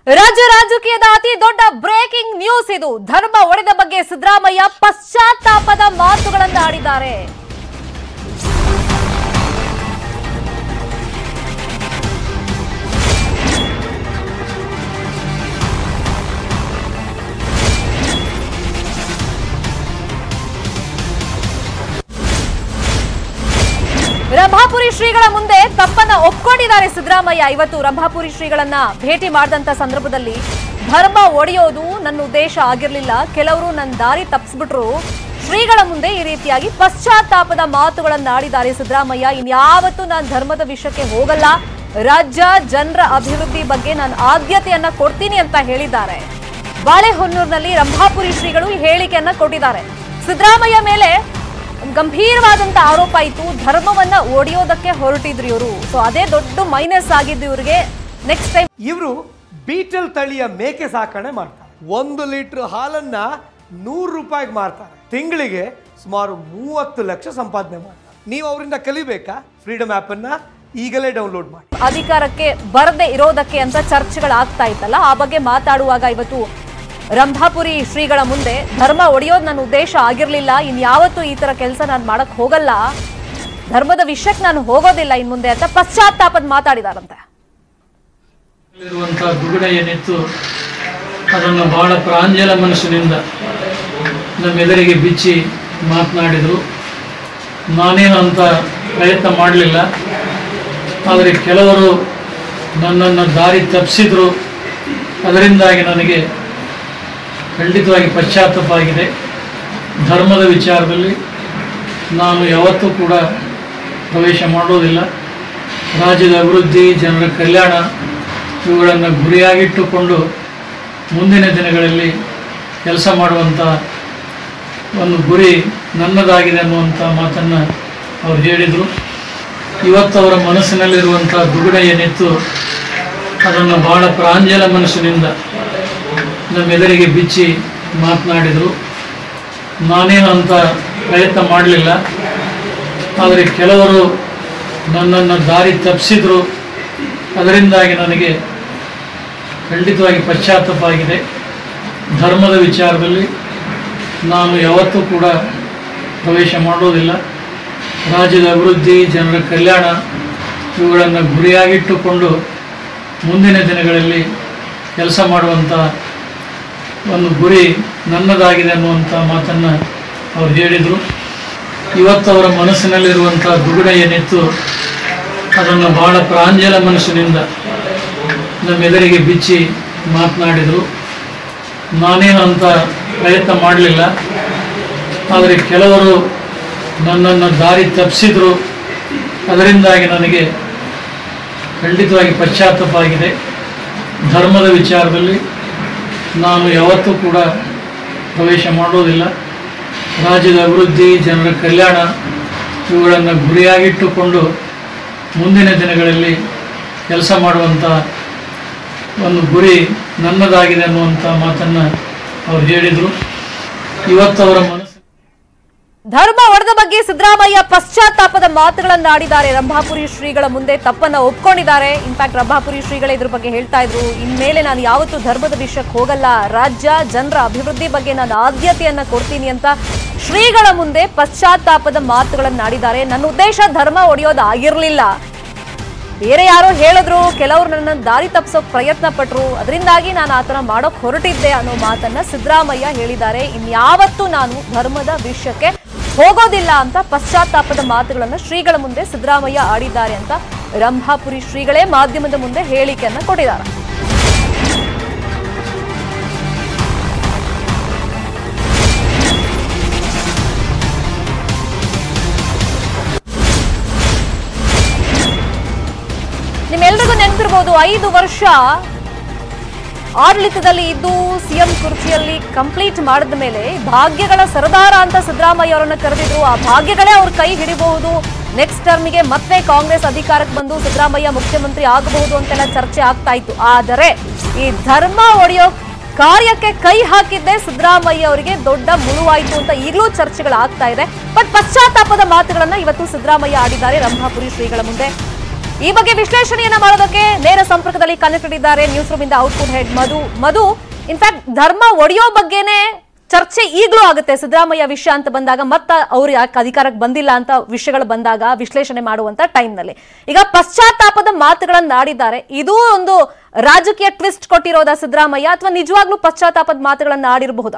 ರಾಜ್ಯ ರಾಜಕೀಯದ ಅತಿ ದೊಡ್ಡ ಬ್ರೇಕಿಂಗ್ ನ್ಯೂಸ್ ಇದು ಧರ್ಮ ಒಡೆದ ಬಗ್ಗೆ ಸಿದ್ದರಾಮಯ್ಯ ಪಶ್ಚಾತ್ತಾಪದ ಮಾತುಗಳನ್ನ ಆಡಿದ್ದಾರೆ ರಂಭಾಪುರಿ ಶ್ರೀಗಳ ಮುಂದೆ ತಪ್ಪನ್ನ ಒಪ್ಕೊಂಡಿದ್ದಾರೆ ಸಿದ್ದರಾಮಯ್ಯ ಇವತ್ತು ರಂಭಾಪುರಿ ಶ್ರೀಗಳನ್ನ ಭೇಟಿ ಮಾಡಿದಂತ ಸಂದರ್ಭದಲ್ಲಿ ಧರ್ಮ ಒಡೆಯೋದು ನನ್ನ ಉದ್ದೇಶ ಆಗಿರ್ಲಿಲ್ಲ ಕೆಲವರು ನನ್ನ ದಾರಿ ತಪ್ಪಿಸ್ಬಿಟ್ರು ಶ್ರೀಗಳ ಮುಂದೆ ಈ ರೀತಿಯಾಗಿ ಪಶ್ಚಾತ್ತಾಪದ ಮಾತುಗಳನ್ನ ಆಡಿದ್ದಾರೆ ಸಿದ್ದರಾಮಯ್ಯ ಇನ್ಯಾವತ್ತೂ ನಾನು ಧರ್ಮದ ವಿಷಯಕ್ಕೆ ಹೋಗಲ್ಲ ರಾಜ್ಯ ಜನರ ಅಭಿವೃದ್ಧಿ ಬಗ್ಗೆ ನಾನು ಆದ್ಯತೆಯನ್ನ ಕೊಡ್ತೀನಿ ಅಂತ ಹೇಳಿದ್ದಾರೆ ಬಾಳೆಹೊನ್ನೂರಿನಲ್ಲಿ ರಂಭಾಪುರಿ ಶ್ರೀಗಳು ಈ ಹೇಳಿಕೆಯನ್ನ ಕೊಟ್ಟಿದ್ದಾರೆ ಸಿದ್ದರಾಮಯ್ಯ ಮೇಲೆ ಗಂಭೀರವಾದಂತ ಆರೋಪ ಇತ್ತು ಧರ್ಮವನ್ನ ಒಡೆಯೋದಕ್ಕೆ ಹೊರಟಿದ್ರು ಇವರು ಸೊ ಅದೇ ದೊಡ್ಡ ಮೈನಸ್ ಆಗಿದ್ದು ಇವರಿಗೆ ನೆಕ್ಸ್ಟ್ ಟೈಮ್ ಇವರು ಬೀಟಲ್ ತಳಿಯ ಮೇಕೆ ಸಾಕಣೆ ಮಾಡ್ತಾರೆ ಒಂದು ಲೀಟರ್ ಹಾಲನ್ನ ನೂರು ರೂಪಾಯಿಗೆ ಮಾರ್ತಾರೆ ತಿಂಗಳಿಗೆ ಸುಮಾರು ಮೂವತ್ತು ಲಕ್ಷ ಸಂಪಾದನೆ ಮಾಡ್ತಾರೆ ನೀವು ಅವರಿಂದ ಕಲಿಬೇಕಾ ಫ್ರೀಡಮ್ ಅನ್ನ ಈಗಲೇ ಡೌನ್ಲೋಡ್ ಮಾಡಿ ಅಧಿಕಾರಕ್ಕೆ ಬರದೇ ಇರೋದಕ್ಕೆ ಅಂತ ಚರ್ಚೆಗಳಾಗ್ತಾ ಇತ್ತಲ್ಲ ಆ ಬಗ್ಗೆ ಮಾತಾಡುವಾಗ ಇವತ್ತು ರಂಭಾಪುರಿ ಶ್ರೀಗಳ ಮುಂದೆ ಧರ್ಮ ಒಡೆಯೋದು ನನ್ನ ಉದ್ದೇಶ ಆಗಿರ್ಲಿಲ್ಲ ಇನ್ಯಾವತ್ತೂ ಈ ತರ ಕೆಲಸ ನಾನು ಮಾಡಕ್ ಹೋಗಲ್ಲ ಧರ್ಮದ ವಿಷಯಕ್ಕೆ ನಾನು ಹೋಗೋದಿಲ್ಲ ಇನ್ ಮುಂದೆ ಅಂತ ಪಶ್ಚಾತ್ತಾಪದ ಮಾತಾಡಿದಾರಂತೆ ಇರುವಂತಹ ದುಗುಡ ಏನಿತ್ತು ಅದನ್ನು ಬಹಳ ಪ್ರಾಂಜಲ ಮನಸ್ಸಿನಿಂದ ನಮ್ಮೆದುರಿಗೆ ಬಿಚ್ಚಿ ಮಾತನಾಡಿದರು ನಾನೇನು ಅಂತ ಪ್ರಯತ್ನ ಮಾಡಲಿಲ್ಲ ಆದರೆ ಕೆಲವರು ನನ್ನನ್ನು ದಾರಿ ತಪ್ಪಿಸಿದ್ರು ಅದರಿಂದಾಗಿ ನನಗೆ ಖಂಡಿತವಾಗಿ ಪಶ್ಚಾತ್ತಾಪ ಆಗಿದೆ ಧರ್ಮದ ವಿಚಾರದಲ್ಲಿ ನಾನು ಯಾವತ್ತೂ ಕೂಡ ಪ್ರವೇಶ ಮಾಡೋದಿಲ್ಲ ರಾಜ್ಯದ ಅಭಿವೃದ್ಧಿ ಜನರ ಕಲ್ಯಾಣ ಇವುಗಳನ್ನು ಗುರಿಯಾಗಿಟ್ಟುಕೊಂಡು ಮುಂದಿನ ದಿನಗಳಲ್ಲಿ ಕೆಲಸ ಮಾಡುವಂಥ ಒಂದು ಗುರಿ ನನ್ನದಾಗಿದೆ ಅನ್ನುವಂಥ ಮಾತನ್ನು ಅವರು ಹೇಳಿದರು ಇವತ್ತು ಅವರ ಮನಸ್ಸಿನಲ್ಲಿರುವಂಥ ದುಗುಡ ಏನಿತ್ತು ಅದನ್ನು ಬಹಳ ಪ್ರಾಂಜಲ ಮನಸ್ಸಿನಿಂದ ನಮ್ಮೆದುರಿಗೆ ಬಿಚ್ಚಿ ಮಾತನಾಡಿದರು ನಾನೇನು ಅಂತ ಪ್ರಯತ್ನ ಮಾಡಲಿಲ್ಲ ಆದರೆ ಕೆಲವರು ನನ್ನನ್ನು ದಾರಿ ತಪ್ಪಿಸಿದ್ರು ಅದರಿಂದಾಗಿ ನನಗೆ ಖಂಡಿತವಾಗಿ ಪಶ್ಚಾತ್ತಾಪ ಆಗಿದೆ ಧರ್ಮದ ವಿಚಾರದಲ್ಲಿ ನಾನು ಯಾವತ್ತೂ ಕೂಡ ಪ್ರವೇಶ ಮಾಡೋದಿಲ್ಲ ರಾಜ್ಯದ ಅಭಿವೃದ್ಧಿ ಜನರ ಕಲ್ಯಾಣ ಇವುಗಳನ್ನು ಗುರಿಯಾಗಿಟ್ಟುಕೊಂಡು ಮುಂದಿನ ದಿನಗಳಲ್ಲಿ ಕೆಲಸ ಮಾಡುವಂಥ ಒಂದು ಗುರಿ ನನ್ನದಾಗಿದೆ ಅನ್ನುವಂಥ ಮಾತನ್ನು ಅವರು ಹೇಳಿದರು ಇವತ್ತು ಅವರ ಮನಸ್ಸಿನಲ್ಲಿರುವಂಥ ದುಗುಡ ಏನಿತ್ತು ಅದನ್ನು ಬಹಳ ಪ್ರಾಂಜಲ ಮನಸ್ಸಿನಿಂದ ನಮ್ಮೆದುರಿಗೆ ಬಿಚ್ಚಿ ಮಾತನಾಡಿದರು ನಾನೇನು ಅಂತ ಪ್ರಯತ್ನ ಮಾಡಲಿಲ್ಲ ಆದರೆ ಕೆಲವರು ನನ್ನನ್ನು ದಾರಿ ತಪ್ಪಿಸಿದ್ರು ಅದರಿಂದಾಗಿ ನನಗೆ ಖಂಡಿತವಾಗಿ ಪಶ್ಚಾತ್ತಾಪ ಆಗಿದೆ ಧರ್ಮದ ವಿಚಾರದಲ್ಲಿ ನಾನು ಯಾವತ್ತೂ ಕೂಡ ಪ್ರವೇಶ ಮಾಡೋದಿಲ್ಲ ರಾಜ್ಯದ ಅಭಿವೃದ್ಧಿ ಜನರ ಕಲ್ಯಾಣ ಇವುಗಳನ್ನು ಗುರಿಯಾಗಿಟ್ಟುಕೊಂಡು ಮುಂದಿನ ದಿನಗಳಲ್ಲಿ ಕೆಲಸ ಮಾಡುವಂಥ ಒಂದು ಗುರಿ ನನ್ನದಾಗಿದೆ ಅನ್ನುವಂಥ ಮಾತನ್ನು ಅವರು ಹೇಳಿದರು ಇವತ್ತು ಅವರ ಮನಸ್ಸು ಧರ್ಮ ಒಡೆದ ಬಗ್ಗೆ ಸಿದ್ದರಾಮಯ್ಯ ಪಶ್ಚಾತ್ತಾಪದ ಮಾತುಗಳನ್ನ ಆಡಿದ್ದಾರೆ ರಂಭಾಪುರಿ ಶ್ರೀಗಳ ಮುಂದೆ ತಪ್ಪನ್ನ ಒಪ್ಕೊಂಡಿದ್ದಾರೆ ಇನ್ಫ್ಯಾಕ್ಟ್ ರಂಭಾಪುರಿ ಶ್ರೀಗಳೇ ಇದ್ರ ಬಗ್ಗೆ ಹೇಳ್ತಾ ಇದ್ರು ಇನ್ಮೇಲೆ ನಾನು ಯಾವತ್ತೂ ಧರ್ಮದ ವಿಷಯಕ್ಕೆ ಹೋಗಲ್ಲ ರಾಜ್ಯ ಜನರ ಅಭಿವೃದ್ಧಿ ಬಗ್ಗೆ ನಾನು ಆದ್ಯತೆಯನ್ನ ಕೊಡ್ತೀನಿ ಅಂತ ಶ್ರೀಗಳ ಮುಂದೆ ಪಶ್ಚಾತ್ತಾಪದ ಮಾತುಗಳನ್ನ ಆಡಿದ್ದಾರೆ ನನ್ನ ಉದ್ದೇಶ ಧರ್ಮ ಒಡೆಯೋದು ಆಗಿರ್ಲಿಲ್ಲ ಬೇರೆ ಯಾರೋ ಹೇಳಿದ್ರು ಕೆಲವರು ನನ್ನ ದಾರಿ ತಪ್ಪಿಸೋಕ್ ಪ್ರಯತ್ನ ಪಟ್ರು ಅದರಿಂದಾಗಿ ನಾನು ಆತನ ಮಾಡೋಕ್ ಹೊರಟಿದ್ದೆ ಅನ್ನೋ ಮಾತನ್ನ ಸಿದ್ದರಾಮಯ್ಯ ಹೇಳಿದ್ದಾರೆ ಇನ್ಯಾವತ್ತೂ ನಾನು ಧರ್ಮದ ವಿಷಯಕ್ಕೆ ಹೋಗೋದಿಲ್ಲ ಅಂತ ಪಶ್ಚಾತ್ತಾಪದ ಮಾತುಗಳನ್ನ ಶ್ರೀಗಳ ಮುಂದೆ ಸಿದ್ದರಾಮಯ್ಯ ಆಡಿದ್ದಾರೆ ಅಂತ ರಂಭಾಪುರಿ ಶ್ರೀಗಳೇ ಮಾಧ್ಯಮದ ಮುಂದೆ ಹೇಳಿಕೆಯನ್ನ ಕೊಟ್ಟಿದ್ದಾರೆ ನಿಮ್ಮೆಲ್ರಿಗೂ ನೆನಪಿರ್ಬೋದು ಐದು ವರ್ಷ ಆಡಳಿತದಲ್ಲಿ ಇದ್ದು ಸಿಎಂ ಕುರ್ಚಿಯಲ್ಲಿ ಕಂಪ್ಲೀಟ್ ಮಾಡಿದ ಮೇಲೆ ಭಾಗ್ಯಗಳ ಸರದಾರ ಅಂತ ಸಿದ್ದರಾಮಯ್ಯ ಅವರನ್ನ ಕರೆದಿದ್ರು ಆ ಭಾಗ್ಯಗಳೇ ಅವ್ರ ಕೈ ಹಿಡಿಬಹುದು ನೆಕ್ಸ್ಟ್ ಟರ್ಮಿಗೆ ಮತ್ತೆ ಕಾಂಗ್ರೆಸ್ ಅಧಿಕಾರಕ್ಕೆ ಬಂದು ಸಿದ್ದರಾಮಯ್ಯ ಮುಖ್ಯಮಂತ್ರಿ ಆಗಬಹುದು ಅಂತೆಲ್ಲ ಚರ್ಚೆ ಆಗ್ತಾ ಇತ್ತು ಆದರೆ ಈ ಧರ್ಮ ಒಡೆಯೋ ಕಾರ್ಯಕ್ಕೆ ಕೈ ಹಾಕಿದ್ದೆ ಸಿದ್ದರಾಮಯ್ಯ ಅವರಿಗೆ ದೊಡ್ಡ ಮುಳುವಾಯಿತು ಅಂತ ಈಗಲೂ ಚರ್ಚೆಗಳಾಗ್ತಾ ಇದೆ ಬಟ್ ಪಶ್ಚಾತ್ತಾಪದ ಮಾತುಗಳನ್ನ ಇವತ್ತು ಸಿದ್ದರಾಮಯ್ಯ ಆಡಿದ್ದಾರೆ ರಂಭಾಪುರಿ ಶ್ರೀಗಳ ಮುಂದೆ ಈ ಬಗ್ಗೆ ವಿಶ್ಲೇಷಣೆಯನ್ನ ಮಾಡೋದಕ್ಕೆ ನೇರ ಸಂಪರ್ಕದಲ್ಲಿ ಕನೆಕ್ಟೆಡ್ ಇದ್ದಾರೆ ನ್ಯೂಸ್ ರೂಮ್ ಇಂದ output head Madhu Madhu in fact ಧರ್ಮ ಒಡೆಯೋ ಬಗ್ಗೆನೇ ಚರ್ಚೆ ಈಗಲೂ ಆಗುತ್ತೆ ಸಿದ್ದರಾಮಯ್ಯ ವಿಷಯ ಅಂತ ಬಂದಾಗ ಮತ್ತ ಅವ್ರು ಯಾಕೆ ಅಧಿಕಾರಕ್ಕೆ ಬಂದಿಲ್ಲ ಅಂತ ವಿಷಯಗಳು ಬಂದಾಗ ವಿಶ್ಲೇಷಣೆ ಮಾಡುವಂತ ಟೈಮ್ನಲ್ಲಿ ಈಗ ಪಶ್ಚಾತ್ತಾಪದ ಮಾತುಗಳನ್ನ ಆಡಿದ್ದಾರೆ ಇದು ಒಂದು ರಾಜಕೀಯ ಟ್ವಿಸ್ಟ್ ಕೊಟ್ಟಿರೋದಾ ಸಿದ್ದರಾಮಯ್ಯ ಅಥವಾ ನಿಜವಾಗ್ಲೂ ಪಶ್ಚಾತ್ತಾಪದ ಮಾತುಗಳನ್ನ ಆಡಿರಬಹುದಾ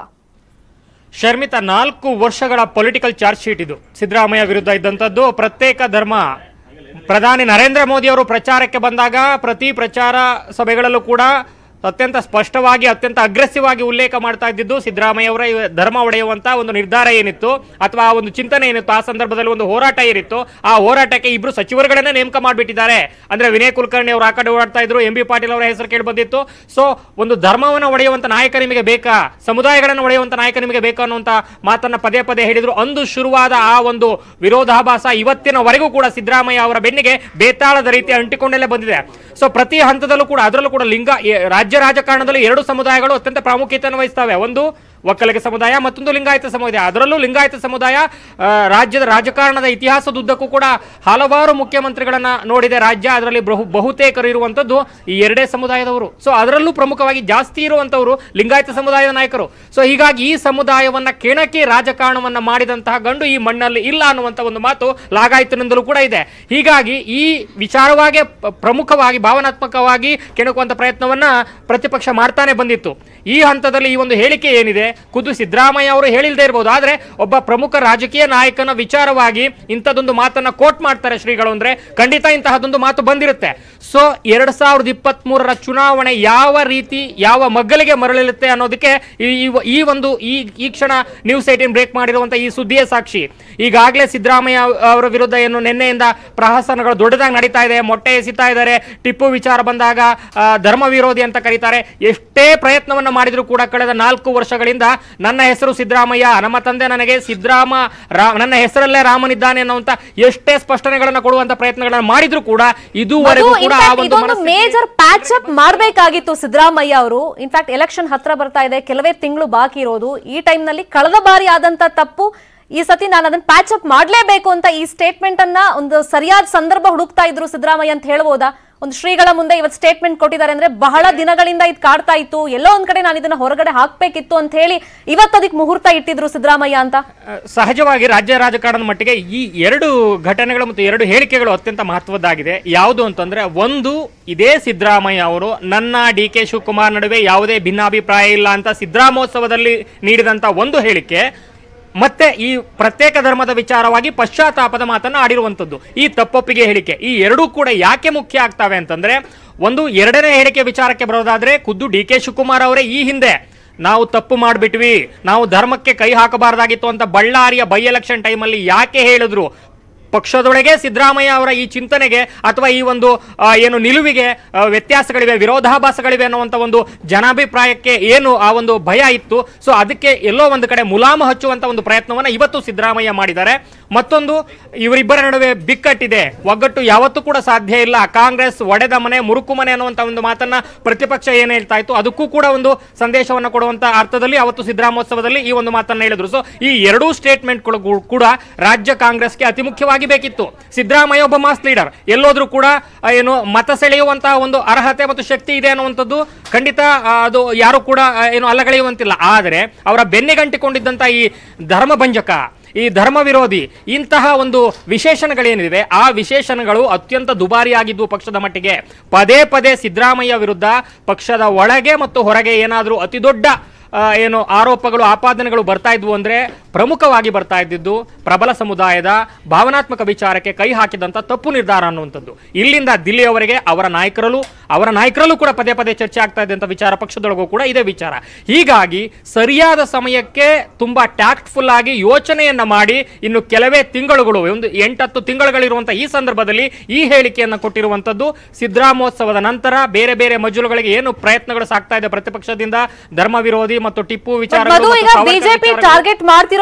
ಶರ್ಮಿತಾ ನಾಲ್ಕು ವರ್ಷಗಳ ಪೊಲಿಟಿಕಲ್ ಚಾರ್ಜ್ ಶೀಟ್ ಇದು ಸಿದ್ದರಾಮಯ್ಯ ವಿರುದ್ಧ ಇದ್ದಂಥದ್ದು ಪ್ರತ್ಯೇಕ ಧರ್ಮ ಪ್ರಧಾನಿ ನರೇಂದ್ರ ಮೋದಿ ಅವರು ಪ್ರಚಾರಕ್ಕೆ ಬಂದಾಗ ಪ್ರತಿ ಪ್ರಚಾರ ಸಭೆಗಳಲ್ಲೂ ಕೂಡ ಅತ್ಯಂತ ಸ್ಪಷ್ಟವಾಗಿ ಅತ್ಯಂತ ಅಗ್ರೆಸಿವ್ ಆಗಿ ಉಲ್ಲೇಖ ಮಾಡ್ತಾ ಇದ್ದಿದ್ದು ಸಿದ್ದರಾಮಯ್ಯ ಅವರ ಇವ- ಧರ್ಮ ಒಡೆಯುವಂತ ಒಂದು ನಿರ್ಧಾರ ಏನಿತ್ತು ಅಥವಾ ಆ ಒಂದು ಚಿಂತನೆ ಏನಿತ್ತು ಆ ಸಂದರ್ಭದಲ್ಲಿ ಒಂದು ಹೋರಾಟ ಏನಿತ್ತು ಆ ಹೋರಾಟಕ್ಕೆ ಇಬ್ರು ಸಚಿವರುಗಳನ್ನೇ ನೇಮಕ ಮಾಡಿಬಿಟ್ಟಿದ್ದಾರೆ ಅಂದ್ರೆ ವಿನಯ್ ಕುಲಕರ್ಣಿ ಅವರು ಆ ಕಡೆ ಓಡಾಡ್ತಾ ಇದ್ರು ಎಂ ಬಿ ಪಾಟೀಲ್ ಅವರ ಹೆಸರು ಕೇಳಿ ಬಂದಿತ್ತು ಸೊ ಒಂದು ಧರ್ಮವನ್ನು ಒಡೆಯುವಂತ ನಾಯಕ ನಿಮಗೆ ಬೇಕಾ ಸಮುದಾಯಗಳನ್ನು ಒಡೆಯುವಂತ ನಾಯಕ ನಿಮಗೆ ಬೇಕಾ ಅನ್ನುವಂತ ಮಾತನ್ನ ಪದೇ ಪದೇ ಹೇಳಿದ್ರು ಅಂದು ಶುರುವಾದ ಆ ಒಂದು ವಿರೋಧಾಭಾಸ ಇವತ್ತಿನವರೆಗೂ ಕೂಡ ಸಿದ್ದರಾಮಯ್ಯ ಅವರ ಬೆನ್ನಿಗೆ ಬೇತಾಳದ ರೀತಿ ಅಂಟಿಕೊಂಡಲ್ಲೇ ಬಂದಿದೆ ಸೊ ಪ್ರತಿ ಹಂತದಲ್ಲೂ ಕೂಡ ಅದರಲ್ಲೂ ಕೂಡ ಲಿಂಗ ಎ- ರಾಜ್ಯ ರಾಜಕಾರಣದಲ್ಲಿ ಎರಡು ಸಮುದಾಯಗಳು ಅತ್ಯಂತ ಪ್ರಾಮುಖ್ಯತೆಯನ್ನು ವಹಿಸ್ತವೆ ಒಂದು ಒಕ್ಕಲಿಗ ಸಮುದಾಯ ಮತ್ತೊಂದು ಲಿಂಗಾಯತ ಸಮುದಾಯ ಅದರಲ್ಲೂ ಲಿಂಗಾಯತ ಸಮುದಾಯ ಆ, ರಾಜ್ಯದ ರಾಜಕಾರಣದ ಇತಿಹಾಸದುದ್ದಕ್ಕೂ ಕೂಡ ಹಲವಾರು ಮುಖ್ಯಮಂತ್ರಿಗಳನ್ನ ನೋಡಿದೆ ರಾಜ್ಯ ಅದರಲ್ಲಿ ಬಹು ಬಹುತೇಕರು ಇರುವಂತದ್ದು ಈ ಎರಡೇ ಸಮುದಾಯದವರು ಸೊ ಅದರಲ್ಲೂ ಪ್ರಮುಖವಾಗಿ ಜಾಸ್ತಿ ಇರುವಂತವರು ಲಿಂಗಾಯತ ಸಮುದಾಯದ ನಾಯಕರು ಸೊ ಹೀಗಾಗಿ ಈ ಸಮುದಾಯವನ್ನ ಕೆಣಕಿ ರಾಜಕಾರಣವನ್ನ ಮಾಡಿದಂತಹ ಗಂಡು ಈ ಮಣ್ಣಲ್ಲಿ ಇಲ್ಲ ಅನ್ನುವಂತ ಒಂದು ಮಾತು ಲಾಗಾಯತಿನಿಂದಲೂ ಕೂಡ ಇದೆ ಹೀಗಾಗಿ ಈ ವಿಚಾರವಾಗಿ ಪ- ಪ್ರಮುಖವಾಗಿ ಭಾವನಾತ್ಮಕವಾಗಿ ಕೆಣಕುವಂತ ಪ್ರಯತ್ನವನ್ನ ಪ್ರತಿಪಕ್ಷ ಮಾಡ್ತಾನೆ ಬಂದಿತ್ತು ಈ ಹಂತದಲ್ಲಿ ಈ ಒಂದು ಹೇಳಿಕೆ ಏನಿದೆ ಖುದ್ದು ಸಿದ್ದರಾಮಯ್ಯ ಅವರು ಹೇಳಿಲ್ಲದೆ ಇರಬಹುದು ಆದ್ರೆ ಒಬ್ಬ ಪ್ರಮುಖ ರಾಜಕೀಯ ನಾಯಕನ ವಿಚಾರವಾಗಿ ಇಂಥದ್ದೊಂದು ಮಾತನ್ನ ಕೋಟ್ ಮಾಡ್ತಾರೆ ಶ್ರೀಗಳು ಅಂದ್ರೆ ಖಂಡಿತ ಇಂತಹದೊಂದು ಮಾತು ಬಂದಿರುತ್ತೆ ಸೊ ಎರಡ್ ಸಾವಿರದ ಇಪ್ಪತ್ತ್ ಮೂರರ ಚುನಾವಣೆ ಯಾವ ರೀತಿ ಯಾವ ಮಗ್ಗಲಿಗೆ ಮರಳಿರುತ್ತೆ ಅನ್ನೋದಕ್ಕೆ ಈ- ಈ- ಈ ಒಂದು ಈ ಈ ಕ್ಷಣ ನ್ಯೂಸ್ ಏಟೀನ್ ಬ್ರೇಕ್ ಮಾಡಿರುವಂತ ಈ ಸುದ್ದಿಯೇ ಸಾಕ್ಷಿ ಈಗಾಗಲೇ ಸಿದ್ದರಾಮಯ್ಯ ಅವರ ವಿರುದ್ಧ ಏನು ನಿನ್ನೆಯಿಂದ ಪ್ರಹಸನಗಳು ದೊಡ್ಡದಾಗಿ ನಡೀತಾ ಇದೆ ಮೊಟ್ಟೆ ಎಸಿತಾ ಇದ್ದಾರೆ ಟಿಪ್ಪು ವಿಚಾರ ಬಂದಾಗ ಆ, ಧರ್ಮ ವಿರೋಧಿ ಅಂತ ಕರೀತಾರೆ ಎಷ್ಟೇ ಪ್ರಯತ್ನವನ್ನ ಮಾಡಿದ್ರು ಕೂಡ ಕಳೆದ ನಾಲ್ಕು ವರ್ಷಗಳಿಂದ ನನ್ನ ಹೆಸರು ಸಿದ್ದರಾಮಯ್ಯ ನಮ್ಮ ತಂದೆ ನನಗೆ ಸಿದ್ದರಾಮ ರಾ- ನನ್ನ ಹೆಸರಲ್ಲೇ ರಾಮನಿದ್ದಾನೆ ಅನ್ನುವಂತ ಎಷ್ಟೇ ಸ್ಪಷ್ಟನೆಗಳನ್ನ ಕೊಡುವಂತ ಪ್ರಯತ್ನಗಳನ್ನ ಮಾಡಿದ್ರು ಕೂಡ ಇದುವರೆಗೂ ಕೂಡ ಆ ಒಂದು ಇದೊಂದು ಮನಸ್ಥಿತಿ- ಮೇಜರ್ ಪ್ಯಾಚ್ ಅಪ್ ಮಾಡಬೇಕಾಗಿತ್ತು ಸಿದ್ದರಾಮಯ್ಯ ಅವರು ಇನ್ಫ್ಯಾಕ್ಟ್ ಎಲೆಕ್ಷನ್ ಹತ್ರ ಬರ್ತಾ ಇದೆ ಕೆಲವೇ ತಿಂಗಳು ಬಾಕಿ ಇರೋದು ಈ ಟೈಮ್ ನಲ್ಲಿ ಕಳೆದ ಬಾರಿ ಆದಂತ ತಪ್ಪು ಈ ಸತಿ ನಾನು ಅದನ್ನ ಪ್ಯಾಚ್ ಅಪ್ ಮಾಡಲೇಬೇಕು ಅಂತ ಈ ಸ್ಟೇಟ್ಮೆಂಟ್ ಅನ್ನ ಒಂದು ಸರಿಯಾದ ಸಂದರ್ಭ ಹುಡುಕ್ತಾ ಇದ್ರು ಸಿದ್ದರಾಮಯ್ಯ ಅಂತ ಹೇಳ್ಬೋದಾ ಒಂದು ಶ್ರೀಗಳ ಮುಂದೆ ಇವತ್ತು ಸ್ಟೇಟ್ಮೆಂಟ್ ಕೊಟ್ಟಿದ್ದಾರೆ ಅಂದ್ರೆ ಬಹಳ ದಿನಗಳಿಂದ ಇದು ಕಾಡ್ತಾ ಇತ್ತು ಎಲ್ಲೋ ಒಂದ್ ಕಡೆ ನಾನು ಇದನ್ನ ಹೊರಗಡೆ ಹಾಕ್ಬೇಕಿತ್ತು ಅಂತ ಹೇಳಿ ಇವತ್ತು ಅದಕ್ಕೆ ಮುಹೂರ್ತ ಇಟ್ಟಿದ್ರು ಸಿದ್ದರಾಮಯ್ಯ ಅಂತ ಅಹ್, ಸಹಜವಾಗಿ ರಾಜ್ಯ ರಾಜಕಾರಣದ ಮಟ್ಟಿಗೆ ಈ ಎರಡು ಘಟನೆಗಳು ಮತ್ತು ಎರಡು ಹೇಳಿಕೆಗಳು ಅತ್ಯಂತ ಮಹತ್ವದ್ದಾಗಿದೆ ಯಾವುದು ಅಂತಂದ್ರೆ ಒಂದು ಇದೇ ಸಿದ್ದರಾಮಯ್ಯ ಅವರು ನನ್ನ ಡಿ ಕೆ ಶಿವಕುಮಾರ್ ನಡುವೆ ಯಾವುದೇ ಭಿನ್ನಾಭಿಪ್ರಾಯ ಇಲ್ಲ ಅಂತ ಸಿದ್ದರಾಮೋತ್ಸವದಲ್ಲಿ ನೀಡಿದಂತ ಒಂದು ಹೇಳಿಕೆ ಮತ್ತೆ ಈ ಪ್ರತ್ಯೇಕ ಧರ್ಮದ ವಿಚಾರವಾಗಿ ಪಶ್ಚಾತ್ತಾಪದ ಮಾತನ್ನ ಆಡಿರುವಂತದ್ದು ಈ ತಪ್ಪೊಪ್ಪಿಗೆ ಹೇಳಿಕೆ ಈ ಎರಡೂ ಕೂಡ ಯಾಕೆ ಮುಖ್ಯ ಆಗ್ತವೆ ಅಂತಂದ್ರೆ ಒಂದು ಎರಡನೇ ಹೇಳಿಕೆ ವಿಚಾರಕ್ಕೆ ಬರೋದಾದ್ರೆ ಖುದ್ದು ಡಿ ಕೆ ಶಿವಕುಮಾರ್ ಅವರೇ ಈ ಹಿಂದೆ ನಾವು ತಪ್ಪು ಮಾಡಿಬಿಟ್ವಿ ನಾವು ಧರ್ಮಕ್ಕೆ ಕೈ ಹಾಕಬಾರ್ದಾಗಿತ್ತು ಅಂತ ಬಳ್ಳಾರಿಯ ಬೈ ಎಲೆಕ್ಷನ್ ಟೈಮಲ್ಲಿ ಯಾಕೆ ಹೇಳಿದ್ರು ಪಕ್ಷದೊಳಗೆ ಸಿದ್ದರಾಮಯ್ಯ ಅವರ ಈ ಚಿಂತನೆಗೆ ಅಥವಾ ಈ ಒಂದು ಆ, ಏನು ನಿಲುವಿಗೆ ಆ, ವ್ಯತ್ಯಾಸಗಳಿವೆ ವಿರೋಧಾಭಾಸಗಳಿವೆ ಅನ್ನುವಂಥ ಒಂದು ಜನಾಭಿಪ್ರಾಯಕ್ಕೆ ಏನು ಆ ಒಂದು ಭಯ ಇತ್ತು ಸೊ ಅದಕ್ಕೆ ಎಲ್ಲೋ ಒಂದು ಕಡೆ ಮುಲಾಮು ಹಚ್ಚುವಂತ ಒಂದು ಪ್ರಯತ್ನವನ್ನ ಇವತ್ತು ಸಿದ್ದರಾಮಯ್ಯ ಮಾಡಿದ್ದಾರೆ ಮತ್ತೊಂದು ಇವರಿಬ್ಬರ ನಡುವೆ ಬಿಕ್ಕಟ್ಟಿದೆ ಒಗ್ಗಟ್ಟು ಯಾವತ್ತೂ ಕೂಡ ಸಾಧ್ಯ ಇಲ್ಲ ಕಾಂಗ್ರೆಸ್ ಒಡೆದ ಮನೆ ಮುರುಕು ಮನೆ ಅನ್ನುವಂಥ ಒಂದು ಮಾತನ್ನ ಪ್ರತಿಪಕ್ಷ ಏನ್ ಹೇಳ್ತಾ ಇತ್ತು ಅದಕ್ಕೂ ಕೂಡ ಒಂದು ಸಂದೇಶವನ್ನು ಕೊಡುವಂತ ಅರ್ಥದಲ್ಲಿ ಅವತ್ತು ಸಿದ್ದರಾಮೋತ್ಸವದಲ್ಲಿ ಈ ಒಂದು ಮಾತನ್ನ ಹೇಳಿದ್ರು ಸೊ ಈ ಎರಡೂ ಸ್ಟೇಟ್ಮೆಂಟ್ಗಳು ಕೂಡ ರಾಜ್ಯ ಕಾಂಗ್ರೆಸ್ಗೆ ಅತಿ ಮುಖ್ಯವಾಗಿ ಬೇಕಿತ್ತು ಸಿದ್ದರಾಮಯ್ಯ ಒಬ್ಬ ಮಾಸ್ ಲೀಡರ್ ಎಲ್ಲೋದ್ರೂ ಕೂಡ ಆ, ಏನು ಮತ ಸೆಳೆಯುವಂತಹ ಒಂದು ಅರ್ಹತೆ ಮತ್ತು ಶಕ್ತಿ ಇದೆ ಅನ್ನುವಂಥದ್ದು ಖಂಡಿತ ಆ, ಅದು ಯಾರು ಕೂಡ ಆ, ಏನು ಅಲ್ಲಗಳೆಯುವಂತಿಲ್ಲ ಆದರೆ ಅವರ ಬೆನ್ನಿಗಂಟಿಕೊಂಡಿದ್ದಂತ ಈ ಧರ್ಮ ಭಂಜಕ ಈ ಧರ್ಮ ವಿರೋಧಿ ಇಂತಹ ಒಂದು ವಿಶೇಷಣಗಳೇನಿವೆ ಆ ವಿಶೇಷಣಗಳು ಅತ್ಯಂತ ದುಬಾರಿಯಾಗಿದ್ವು ಪಕ್ಷದ ಮಟ್ಟಿಗೆ ಪದೇ ಪದೇ ಸಿದ್ದರಾಮಯ್ಯ ವಿರುದ್ಧ ಪಕ್ಷದ ಒಳಗೆ ಮತ್ತು ಹೊರಗೆ ಏನಾದರೂ ಅತಿ ದೊಡ್ಡ ಆ, ಏನು ಆರೋಪಗಳು ಆಪಾದನೆಗಳು ಬರ್ತಾ ಇದ್ವು ಅಂದ್ರೆ ಪ್ರಮುಖವಾಗಿ ಬರ್ತಾ ಇದ್ದಿದ್ದು ಪ್ರಬಲ ಸಮುದಾಯದ ಭಾವನಾತ್ಮಕ ವಿಚಾರಕ್ಕೆ ಕೈ ಹಾಕಿದಂತ ತಪ್ಪು ನಿರ್ಧಾರ ಅನ್ನುವಂಥದ್ದು ಇಲ್ಲಿಂದ ದಿಲ್ಲಿಯವರೆಗೆ ಅವರ ನಾಯಕರಲ್ಲೂ ಅವರ ನಾಯಕರಲ್ಲೂ ಕೂಡ ಪದೇ ಪದೇ ಚರ್ಚೆ ಆಗ್ತಾ ಇದ್ದಂಥ ವಿಚಾರ ಪಕ್ಷದೊಳಗೂ ಕೂಡ ಇದೇ ವಿಚಾರ ಹೀಗಾಗಿ ಸರಿಯಾದ ಸಮಯಕ್ಕೆ ತುಂಬಾ ಟ್ಯಾಕ್ಟ್ಫುಲ್ ಆಗಿ ಯೋಚನೆಯನ್ನ ಮಾಡಿ ಇನ್ನು ಕೆಲವೇ ತಿಂಗಳುಗಳು ಒಂದು ಎಂಟತ್ತು ತಿಂಗಳುಗಳಿರುವಂತಹ ಈ ಸಂದರ್ಭದಲ್ಲಿ ಈ ಹೇಳಿಕೆಯನ್ನು ಕೊಟ್ಟಿರುವಂತದ್ದು ಸಿದ್ದರಾಮೋತ್ಸವದ ನಂತರ ಬೇರೆ ಬೇರೆ ಮಜಲುಗಳಿಗೆ ಏನು ಪ್ರಯತ್ನಗಳು ಸಾಗ್ತಾ ಇದೆ ಪ್ರತಿಪಕ್ಷದಿಂದ ಧರ್ಮ ವಿರೋಧಿ ಮತ್ತು ಟಿಪ್ಪು ವಿಚಾರ ಮಧು ಈಗ ಬಿಜೆಪಿ ಟಾರ್ಗೆಟ್ ಮಾಡ್ತಿರೋ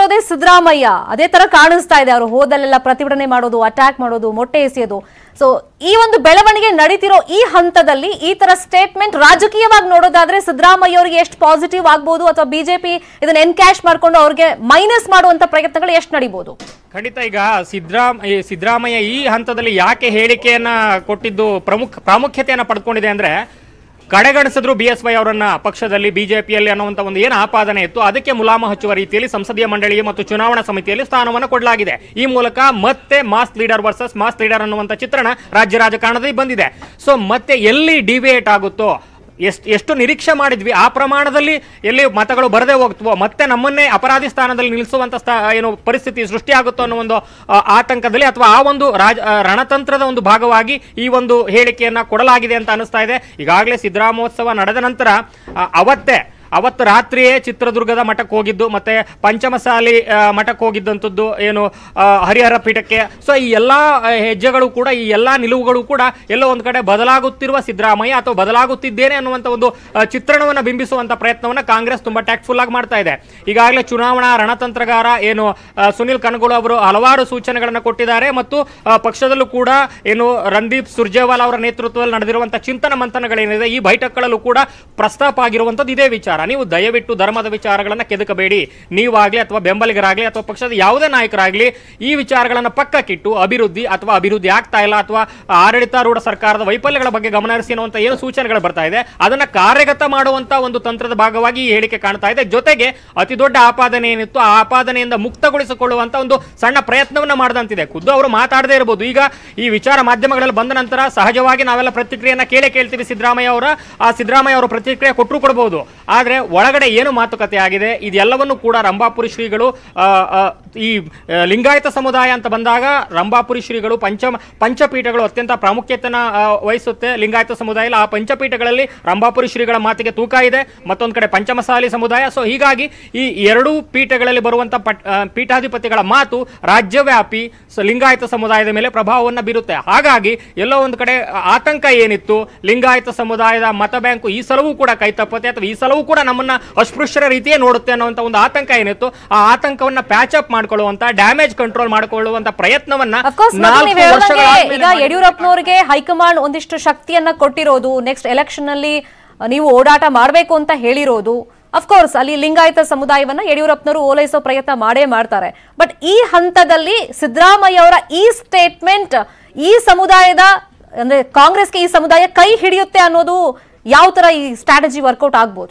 ಇರೋದೇ ಸಿದ್ದರಾಮಯ್ಯ ಅದೇ ತರ ಕಾಣಿಸ್ತಾ ಇದೆ ಅವರು ಹೋದಲ್ಲೆಲ್ಲ ಪ್ರತಿಭಟನೆ ಮಾಡೋದು ಅಟ್ಯಾಕ್ ಮಾಡೋದು ಮೊಟ್ಟೆ ಎಸೆಯೋದು ಸೊ ಈ ಒಂದು ಬೆಳವಣಿಗೆ ನಡೀತಿರೋ ಈ ಹಂತದಲ್ಲಿ ಈ ತರ ಸ್ಟೇಟ್ಮೆಂಟ್ ರಾಜಕೀಯವಾಗಿ ನೋಡೋದಾದ್ರೆ ಸಿದ್ದರಾಮಯ್ಯ ಅವರಿಗೆ ಎಷ್ಟು ಪಾಸಿಟಿವ್ ಆಗ್ಬೋದು ಅಥವಾ ಬಿಜೆಪಿ ಇದನ್ನ ಎನ್ಕ್ಯಾಶ್ ಮಾಡ್ಕೊಂಡು ಅವ್ರಿಗೆ ಮೈನಸ್ ಮಾಡುವಂತ ಪ್ರಯತ್ನಗಳು ಎಷ್ಟು ನಡೀಬಹುದು ಖಂಡಿತ ಈಗ ಸಿದ್ದರಾಮ್ ಈ ಸಿದ್ದರಾಮಯ್ಯ ಈ ಹಂತದಲ್ಲಿ ಯಾಕೆ ಹೇಳಿಕೆಯನ್ನ ಕೊಟ್ಟಿದ್ದು ಪ್ರಮುಖ ಪ್ರಾಮುಖ್ಯತೆಯನ್ನ ಪಡ್ಕೊಂಡಿದೆ ಅಂದ್ರೆ ಕಡೆಗಣಿಸಿದ್ರು ಬಿ ಎಸ್ ವೈ ಅವರನ್ನ ಪಕ್ಷದಲ್ಲಿ ಬಿಜೆಪಿಯಲ್ಲಿ ಅನ್ನುವಂತ ಒಂದು ಏನು ಆಪಾದನೆ ಇತ್ತು ಅದಕ್ಕೆ ಮುಲಾಮ ಹಚ್ಚುವ ರೀತಿಯಲ್ಲಿ ಸಂಸದೀಯ ಮಂಡಳಿ ಮತ್ತು ಚುನಾವಣಾ ಸಮಿತಿಯಲ್ಲಿ ಸ್ಥಾನವನ್ನು ಕೊಡಲಾಗಿದೆ ಈ ಮೂಲಕ ಮತ್ತೆ mass leader versus mass leader ಅನ್ನುವಂತ ಚಿತ್ರಣ ರಾಜ್ಯ ರಾಜಕಾರಣದಲ್ಲಿ ಬಂದಿದೆ ಸೊ ಮತ್ತೆ ಎಲ್ಲಿ ಡಿಬೇಟ್ ಆಗುತ್ತೋ ಎಷ್ಟು ಎಷ್ಟು ನಿರೀಕ್ಷೆ ಮಾಡಿದ್ವಿ ಆ ಪ್ರಮಾಣದಲ್ಲಿ ಎಲ್ಲಿ ಮತಗಳು ಬರದೇ ಹೋಗ್ತವೋ ಮತ್ತೆ ನಮ್ಮನ್ನೇ ಅಪರಾಧಿ ಸ್ಥಾನದಲ್ಲಿ ನಿಲ್ಲಿಸುವಂತ ಸ್ಥಾ ಏನು ಪರಿಸ್ಥಿತಿ ಸೃಷ್ಟಿಯಾಗುತ್ತೋ ಅನ್ನೋ ಒಂದು ಆ, ಆತಂಕದಲ್ಲಿ ಅಥವಾ ಆ ಒಂದು ರಾಜ ಆ, ರಣತಂತ್ರದ ಒಂದು ಭಾಗವಾಗಿ ಈ ಒಂದು ಹೇಳಿಕೆಯನ್ನ ಕೊಡಲಾಗಿದೆ ಅಂತ ಅನಿಸ್ತಾ ಇದೆ ಈಗಾಗಲೇ ಸಿದ್ದರಾಮೋತ್ಸವ ನಡೆದ ನಂತರ ಆ, ಅವತ್ತೇ ಅವತ್ತು ರಾತ್ರಿಯೇ ಚಿತ್ರದುರ್ಗದ ಮಠಕ್ಕೆ ಹೋಗಿದ್ದು ಮತ್ತೆ ಪಂಚಮಸಾಲಿ ಆ, ಮಠಕ್ಕೆ ಹೋಗಿದ್ದಂಥದ್ದು ಏನು ಆ, ಹರಿಹರ ಪೀಠಕ್ಕೆ ಸೊ ಈ ಎಲ್ಲ ಆ, ಹೆಜ್ಜೆಗಳು ಕೂಡ ಈ ಎಲ್ಲ ನಿಲುವುಗಳು ಕೂಡ ಎಲ್ಲೋ ಒಂದು ಕಡೆ ಬದಲಾಗುತ್ತಿರುವ ಸಿದ್ದರಾಮಯ್ಯ ಅಥವಾ ಬದಲಾಗುತ್ತಿದ್ದೇನೆ ಅನ್ನುವಂಥ ಒಂದು ಆ, ಚಿತ್ರಣವನ್ನು ಬಿಂಬಿಸುವಂತ ಪ್ರಯತ್ನವನ್ನು ಕಾಂಗ್ರೆಸ್ ತುಂಬಾ ಟ್ಯಾಕ್ಟ್ಫುಲ್ ಆಗಿ ಮಾಡ್ತಾ ಇದೆ ಈಗಾಗಲೇ ಚುನಾವಣಾ ರಣತಂತ್ರಗಾರ ಏನು ಆ, ಸುನಿಲ್ ಕನಗೋಳು ಅವರು ಹಲವಾರು ಸೂಚನೆಗಳನ್ನು ಕೊಟ್ಟಿದ್ದಾರೆ ಮತ್ತು ಆ, ಪಕ್ಷದಲ್ಲೂ ಕೂಡ ಏನು ರಂದೀಪ್ ಸುರ್ಜೇವಾಲಾ ಅವರ ನೇತೃತ್ವದಲ್ಲಿ ನಡೆದಿರುವಂತಹ ಚಿಂತನ ಮಂಥನಗಳೇನಿದೆ ಈ ಬೈಠಕ್ಗಳಲ್ಲೂ ಕೂಡ ಪ್ರಸ್ತಾಪ ಆಗಿರುವಂತದ್ದು ಇದೇ ವಿಚಾರ ನೀವು ದಯವಿಟ್ಟು ಧರ್ಮದ ವಿಚಾರಗಳನ್ನ ಕೆದಕಬೇಡಿ ನೀವಾಗ್ಲಿ ಅಥವಾ ಬೆಂಬಲಿಗರಾಗ್ಲಿ ಅಥವಾ ಪಕ್ಷದ ಯಾವುದೇ ನಾಯಕರಾಗ್ಲಿ ಈ ವಿಚಾರಗಳನ್ನ ಪಕ್ಕಕ್ಕಿಟ್ಟು ಅಭಿವೃದ್ಧಿ ಅಥವಾ ಅಭಿವೃದ್ಧಿ ಆಗ್ತಾ ಇಲ್ಲ ಅಥವಾ ಆಡಳಿತಾರೂಢ ಸರ್ಕಾರದ ವೈಫಲ್ಯಗಳ ಬಗ್ಗೆ ಗಮನಹರಿಸಿ ಅನ್ನುವಂತ ಏನು ಸೂಚನೆಗಳು ಬರ್ತಾ ಇದೆ ಅದನ್ನ ಕಾರ್ಯಗತ ಮಾಡುವಂತ ಒಂದು ತಂತ್ರದ ಭಾಗವಾಗಿ ಈ ಹೇಳಿಕೆ ಕಾಣ್ತಾ ಇದೆ ಜೊತೆಗೆ ಅತಿ ದೊಡ್ಡ ಆಪಾದನೆ ಏನಿತ್ತು ಆ ಆಪಾದನೆಯಿಂದ ಮುಕ್ತಗೊಳಿಸಿಕೊಳ್ಳುವಂತ ಒಂದು ಸಣ್ಣ ಪ್ರಯತ್ನವನ್ನ ಮಾಡದಂತಿದೆ ಖುದ್ದು ಅವರು ಮಾತಾಡದೇ ಇರಬಹುದು ಈಗ ಈ ವಿಚಾರ ಮಾಧ್ಯಮಗಳಲ್ಲಿ ಬಂದ ನಂತರ ಸಹಜವಾಗಿ ನಾವೆಲ್ಲ ಪ್ರತಿಕ್ರಿಯೆಯನ್ನ ಕೇಳೇ ಕೇಳ್ತೀವಿ ಸಿದ್ದರಾಮಯ್ಯ ಅವರ ಆ ಸಿದ್ದರಾಮಯ್ಯ ಅವರು ಪ್ರತಿಕ್ರಿಯೆ ಕೊಟ್ಟರು ಕೊಡಬಹುದು ಆದ್ರೆ ಒಳಗಡೆ ಏನು ಮಾತುಕತೆ ಆಗಿದೆ ಇದೆಲ್ಲವನ್ನು ಕೂಡ ರಂಭಾಪುರಿ ಶ್ರೀಗಳು ಆ, ಆ, ಈ ಆ, ಲಿಂಗಾಯತ ಸಮುದಾಯ ಅಂತ ಬಂದಾಗ ರಂಭಾಪುರಿ ಶ್ರೀಗಳು ಪಂಚ ಪಂಚಪೀಠಗಳು ಅತ್ಯಂತ ಪ್ರಾಮುಖ್ಯತೆನ ಆ, ವಹಿಸುತ್ತೆ ಲಿಂಗಾಯತ ಸಮುದಾಯ ಆ ಪಂಚಪೀಠಗಳಲ್ಲಿ ರಂಭಾಪುರಿ ಶ್ರೀಗಳ ಮಾತಿಗೆ ತೂಕ ಇದೆ ಮತ್ತೊಂದು ಕಡೆ ಪಂಚಮಸಾಲಿ ಸಮುದಾಯ ಸೊ ಹೀಗಾಗಿ ಈ ಎರಡೂ ಪೀಠಗಳಲ್ಲಿ ಬರುವಂತ ಪಟ್ ಆ, ಪೀಠಾಧಿಪತಿಗಳ ಮಾತು ರಾಜ್ಯವ್ಯಾಪಿ ಸೊ ಲಿಂಗಾಯತ ಸಮುದಾಯದ ಮೇಲೆ ಪ್ರಭಾವವನ್ನು ಬೀರುತ್ತೆ ಹಾಗಾಗಿ ಎಲ್ಲೋ ಒಂದು ಕಡೆ ಆತಂಕ ಏನಿತ್ತು ಲಿಂಗಾಯತ ಸಮುದಾಯದ ಮತ ಬ್ಯಾಂಕು ಈ ಸಲವೂ ಕೂಡ ಕೈ ತಪ್ಪತ್ತೆ ಅಥವಾ ಈ ಸಲವೂ ಕೂಡ ನಮ್ಮನ್ನ ಅಸ್ಪೃಶ್ಯರ ರೀತಿಯೇ ನೋಡುತ್ತೆ ಅನ್ನುವಂತ ಒಂದು ಆತಂಕ ಏನಿತ್ತು ಆ ಆತಂಕವನ್ನ ಪ್ಯಾಚ್ ಅಪ್ ಮಾಡ್ಕೊಳ್ಳುವಂತ ಡ್ಯಾಮೇಜ್ ಕಂಟ್ರೋಲ್ ಮಾಡಿಕೊಳ್ಳುವಂತ ಪ್ರಯತ್ನವನ್ನ ಅಫ್ಕೋರ್ಸ್ ನಾಲ್ಕು ನೀವು ಹೇಳ್ದಂಗೆ ವರ್ಷಗಳಾದ್ಮೇಲೆ ಈಗ ಯಡಿಯೂರಪ್ಪನವರಿಗೆ ಹೈಕಮಾಂಡ್ ಒಂದಿಷ್ಟು ಶಕ್ತಿಯನ್ನ ಕೊಟ್ಟಿರೋದು ನೆಕ್ಸ್ಟ್ ಎಲೆಕ್ಷನ್ ಅಲ್ಲಿ ಅಹ್, ನೀವು ಓಡಾಟ ಮಾಡಬೇಕು ಅಂತ ಹೇಳಿರೋದು ಅಫ್ಕೋರ್ಸ್ ಅಲ್ಲಿ ಲಿಂಗಾಯತ ಸಮುದಾಯವನ್ನ ಯಡಿಯೂರಪ್ಪನವರು ಓಲೈಸೋ ಪ್ರಯತ್ನ ಮಾಡೇ ಮಾಡ್ತಾರೆ ಬಟ್ ಈ ಹಂತದಲ್ಲಿ ಸಿದ್ದರಾಮಯ್ಯ ಅವರ ಈ ಸ್ಟೇಟ್ಮೆಂಟ್ ಈ ಸಮುದಾಯದ ಅಂದ್ರೆ ಕಾಂಗ್ರೆಸ್ಗೆ ಈ ಸಮುದಾಯ ಕೈ ಹಿಡಿಯುತ್ತೆ ಅನ್ನೋದು ಯಾವ ತರ ಈ ಸ್ಟ್ರಾಟಜಿ ವರ್ಕೌಟ್ ಆಗ್ಬೋದು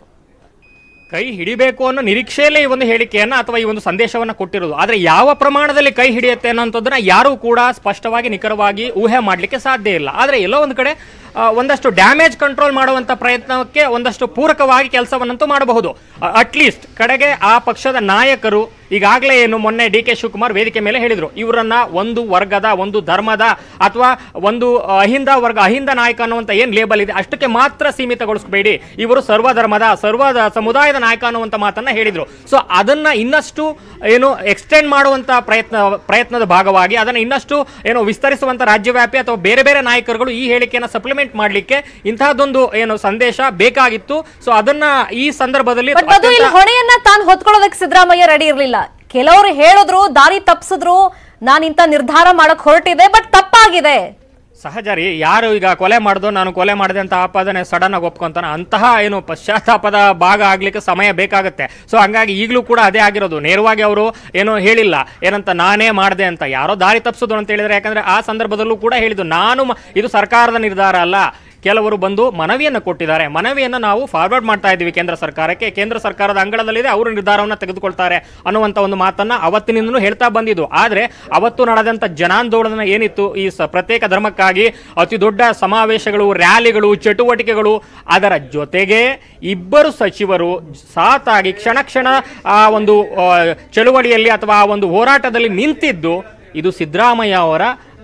ಕೈ ಹಿಡಿಬೇಕು ಅನ್ನೋ ನಿರೀಕ್ಷೆಯಲ್ಲೇ ಈ ಒಂದು ಹೇಳಿಕೆಯನ್ನ ಅಥವಾ ಈ ಒಂದು ಸಂದೇಶವನ್ನ ಕೊಟ್ಟಿರೋದು ಆದ್ರೆ ಯಾವ ಪ್ರಮಾಣದಲ್ಲಿ ಕೈ ಹಿಡಿಯುತ್ತೆ ಅನ್ನೋಂಥದ್ದನ್ನ ಯಾರೂ ಕೂಡ ಸ್ಪಷ್ಟವಾಗಿ ನಿಖರವಾಗಿ ಊಹೆ ಮಾಡಲಿಕ್ಕೆ ಸಾಧ್ಯ ಇಲ್ಲ ಆದ್ರೆ ಎಲ್ಲೋ ಒಂದು ಕಡೆ ಆ, ಒಂದಷ್ಟು ಡ್ಯಾಮೇಜ್ ಕಂಟ್ರೋಲ್ ಮಾಡುವಂತ ಪ್ರಯತ್ನಕ್ಕೆ ಒಂದಷ್ಟು ಪೂರಕವಾಗಿ ಕೆಲಸವನ್ನಂತೂ ಮಾಡಬಹುದು ಅಟ್ಲೀಸ್ಟ್ ಕಡೆಗೆ ಆ ಪಕ್ಷದ ನಾಯಕರು ಈಗಾಗಲೇ ಏನು ಮೊನ್ನೆ ಡಿ ಕೆ ಶಿವಕುಮಾರ್ ವೇದಿಕೆ ಮೇಲೆ ಹೇಳಿದ್ರು ಇವರನ್ನ ಒಂದು ವರ್ಗದ ಒಂದು ಧರ್ಮದ ಅಥವಾ ಒಂದು ಅಹಿಂದ ವರ್ಗ ಅಹಿಂದ ನಾಯಕ ಅನ್ನುವಂತ ಏನ್ ಲೇಬಲ್ ಇದೆ ಅಷ್ಟಕ್ಕೆ ಮಾತ್ರ ಸೀಮಿತಗೊಳಿಸಬೇಡಿ ಇವರು ಸರ್ವಧರ್ಮದ ಸರ್ವ ಸಮುದಾಯದ ನಾಯಕ ಅನ್ನುವಂತ ಮಾತನ್ನ ಹೇಳಿದ್ರು ಸೊ ಅದನ್ನ ಇನ್ನಷ್ಟು ಏನು ಎಕ್ಸ್ಟೆಂಡ್ ಮಾಡುವಂತ ಪ್ರಯತ್ನ ಪ್ರಯತ್ನದ ಭಾಗವಾಗಿ ಅದನ್ನ ಇನ್ನಷ್ಟು ಏನು ವಿಸ್ತರಿಸುವಂತ ರಾಜ್ಯವ್ಯಾಪಿ ಅಥವಾ ಬೇರೆ ಬೇರೆ ನಾಯಕರುಗಳು ಈ ಹೇಳಿಕೆಯನ್ನು ಸಪ್ಲಿಮೆಂಟ್ ಮಾಡಲಿಕ್ಕೆ ಇಂತಹದ್ದೊಂದು ಏನು ಸಂದೇಶ ಬೇಕಾಗಿತ್ತು ಸೊ ಅದನ್ನ ಈ ಸಂದರ್ಭದಲ್ಲಿ ಬಟ್ ಅದು ಇಲ್ಲಿ ಅತ್ಯಂತ- ಹೊಣೆಯನ್ನ ತಾನು ಹೊತ್ಕೊಳ್ಳೋದಕ್ಕೆ ಸಿದ್ದರಾಮಯ್ಯ ರೆಡಿ ಇರ್ಲಿಲ್ಲ ಕೆಲವರು ಹೇಳಿದ್ರು ದಾರಿ ತಪ್ಸಿದ್ರು ನಾನು ಇಂಥ ನಿರ್ಧಾರ ಮಾಡಕ್ ಹೊರಟಿದೆ ಬಟ್ ತಪ್ಪಾಗಿದೆ ಸಹಜ ರೀ ಯಾರು ಈಗ ಕೊಲೆ ಮಾಡ್ದು ನಾನು ಕೊಲೆ ಮಾಡಿದೆ ಅಂತ ಆಪಾದನೆ ಸಡನ್ ಆಗಿ ಒಪ್ಕೊಂತಾನ ಅಂತಹ ಏನು ಪಶ್ಚಾತ್ತಾಪದ ಭಾಗ ಆಗ್ಲಿಕ್ಕೆ ಸಮಯ ಬೇಕಾಗುತ್ತೆ ಸೊ ಹಂಗಾಗಿ ಈಗಲೂ ಕೂಡ ಅದೇ ಆಗಿರೋದು ನೇರವಾಗಿ ಅವರು ಏನು ಹೇಳಿಲ್ಲ ಏನಂತ ನಾನೇ ಮಾಡಿದೆ ಅಂತ ಯಾರೋ ದಾರಿ ತಪ್ಪಿಸೋದು ಅಂತ ಹೇಳಿದ್ರೆ ಯಾಕಂದ್ರೆ ಆ ಸಂದರ್ಭದಲ್ಲೂ ಕೂಡ ಹೇಳಿದ್ದು ನಾನು ಮ- ಇದು ಸರ್ಕಾರದ ನಿರ್ಧಾರ ಅಲ್ಲ ಕೆಲವರು ಬಂದು ಮನವಿಯನ್ನು ಕೊಟ್ಟಿದ್ದಾರೆ ಮನವಿಯನ್ನು ನಾವು ಫಾರ್ವರ್ಡ್ ಮಾಡ್ತಾ ಇದ್ದೀವಿ ಕೇಂದ್ರ ಸರ್ಕಾರಕ್ಕೆ ಕೇಂದ್ರ ಸರ್ಕಾರದ ಅಂಗಳದಲ್ಲಿದೆ ಅವರು ನಿರ್ಧಾರವನ್ನು ತೆಗೆದುಕೊಳ್ತಾರೆ ಅನ್ನುವಂಥ ಒಂದು ಮಾತನ್ನ ಅವತ್ತಿನಿಂದಲೂ ಹೇಳ್ತಾ ಬಂದಿದ್ದು ಆದರೆ ಅವತ್ತು ನಡೆದಂಥ ಜನಾಂದೋಲನ ಏನಿತ್ತು ಈ ಸ ಪ್ರತ್ಯೇಕ ಧರ್ಮಕ್ಕಾಗಿ ಅತಿ ದೊಡ್ಡ ಸಮಾವೇಶಗಳು ರ್ಯಾಲಿಗಳು ಚಟುವಟಿಕೆಗಳು ಅದರ ಜೊತೆಗೆ ಇಬ್ಬರು ಸಚಿವರು ಸಾತಾಗಿ ಕ್ಷಣ ಕ್ಷಣ ಆ ಒಂದು ಆ, ಚಳುವಳಿಯಲ್ಲಿ ಅಥವಾ ಆ ಒಂದು ಹೋರಾಟದಲ್ಲಿ ನಿಂತಿದ್ದು ಇದು ಸಿದ್ದರಾಮಯ್ಯ ಅವರ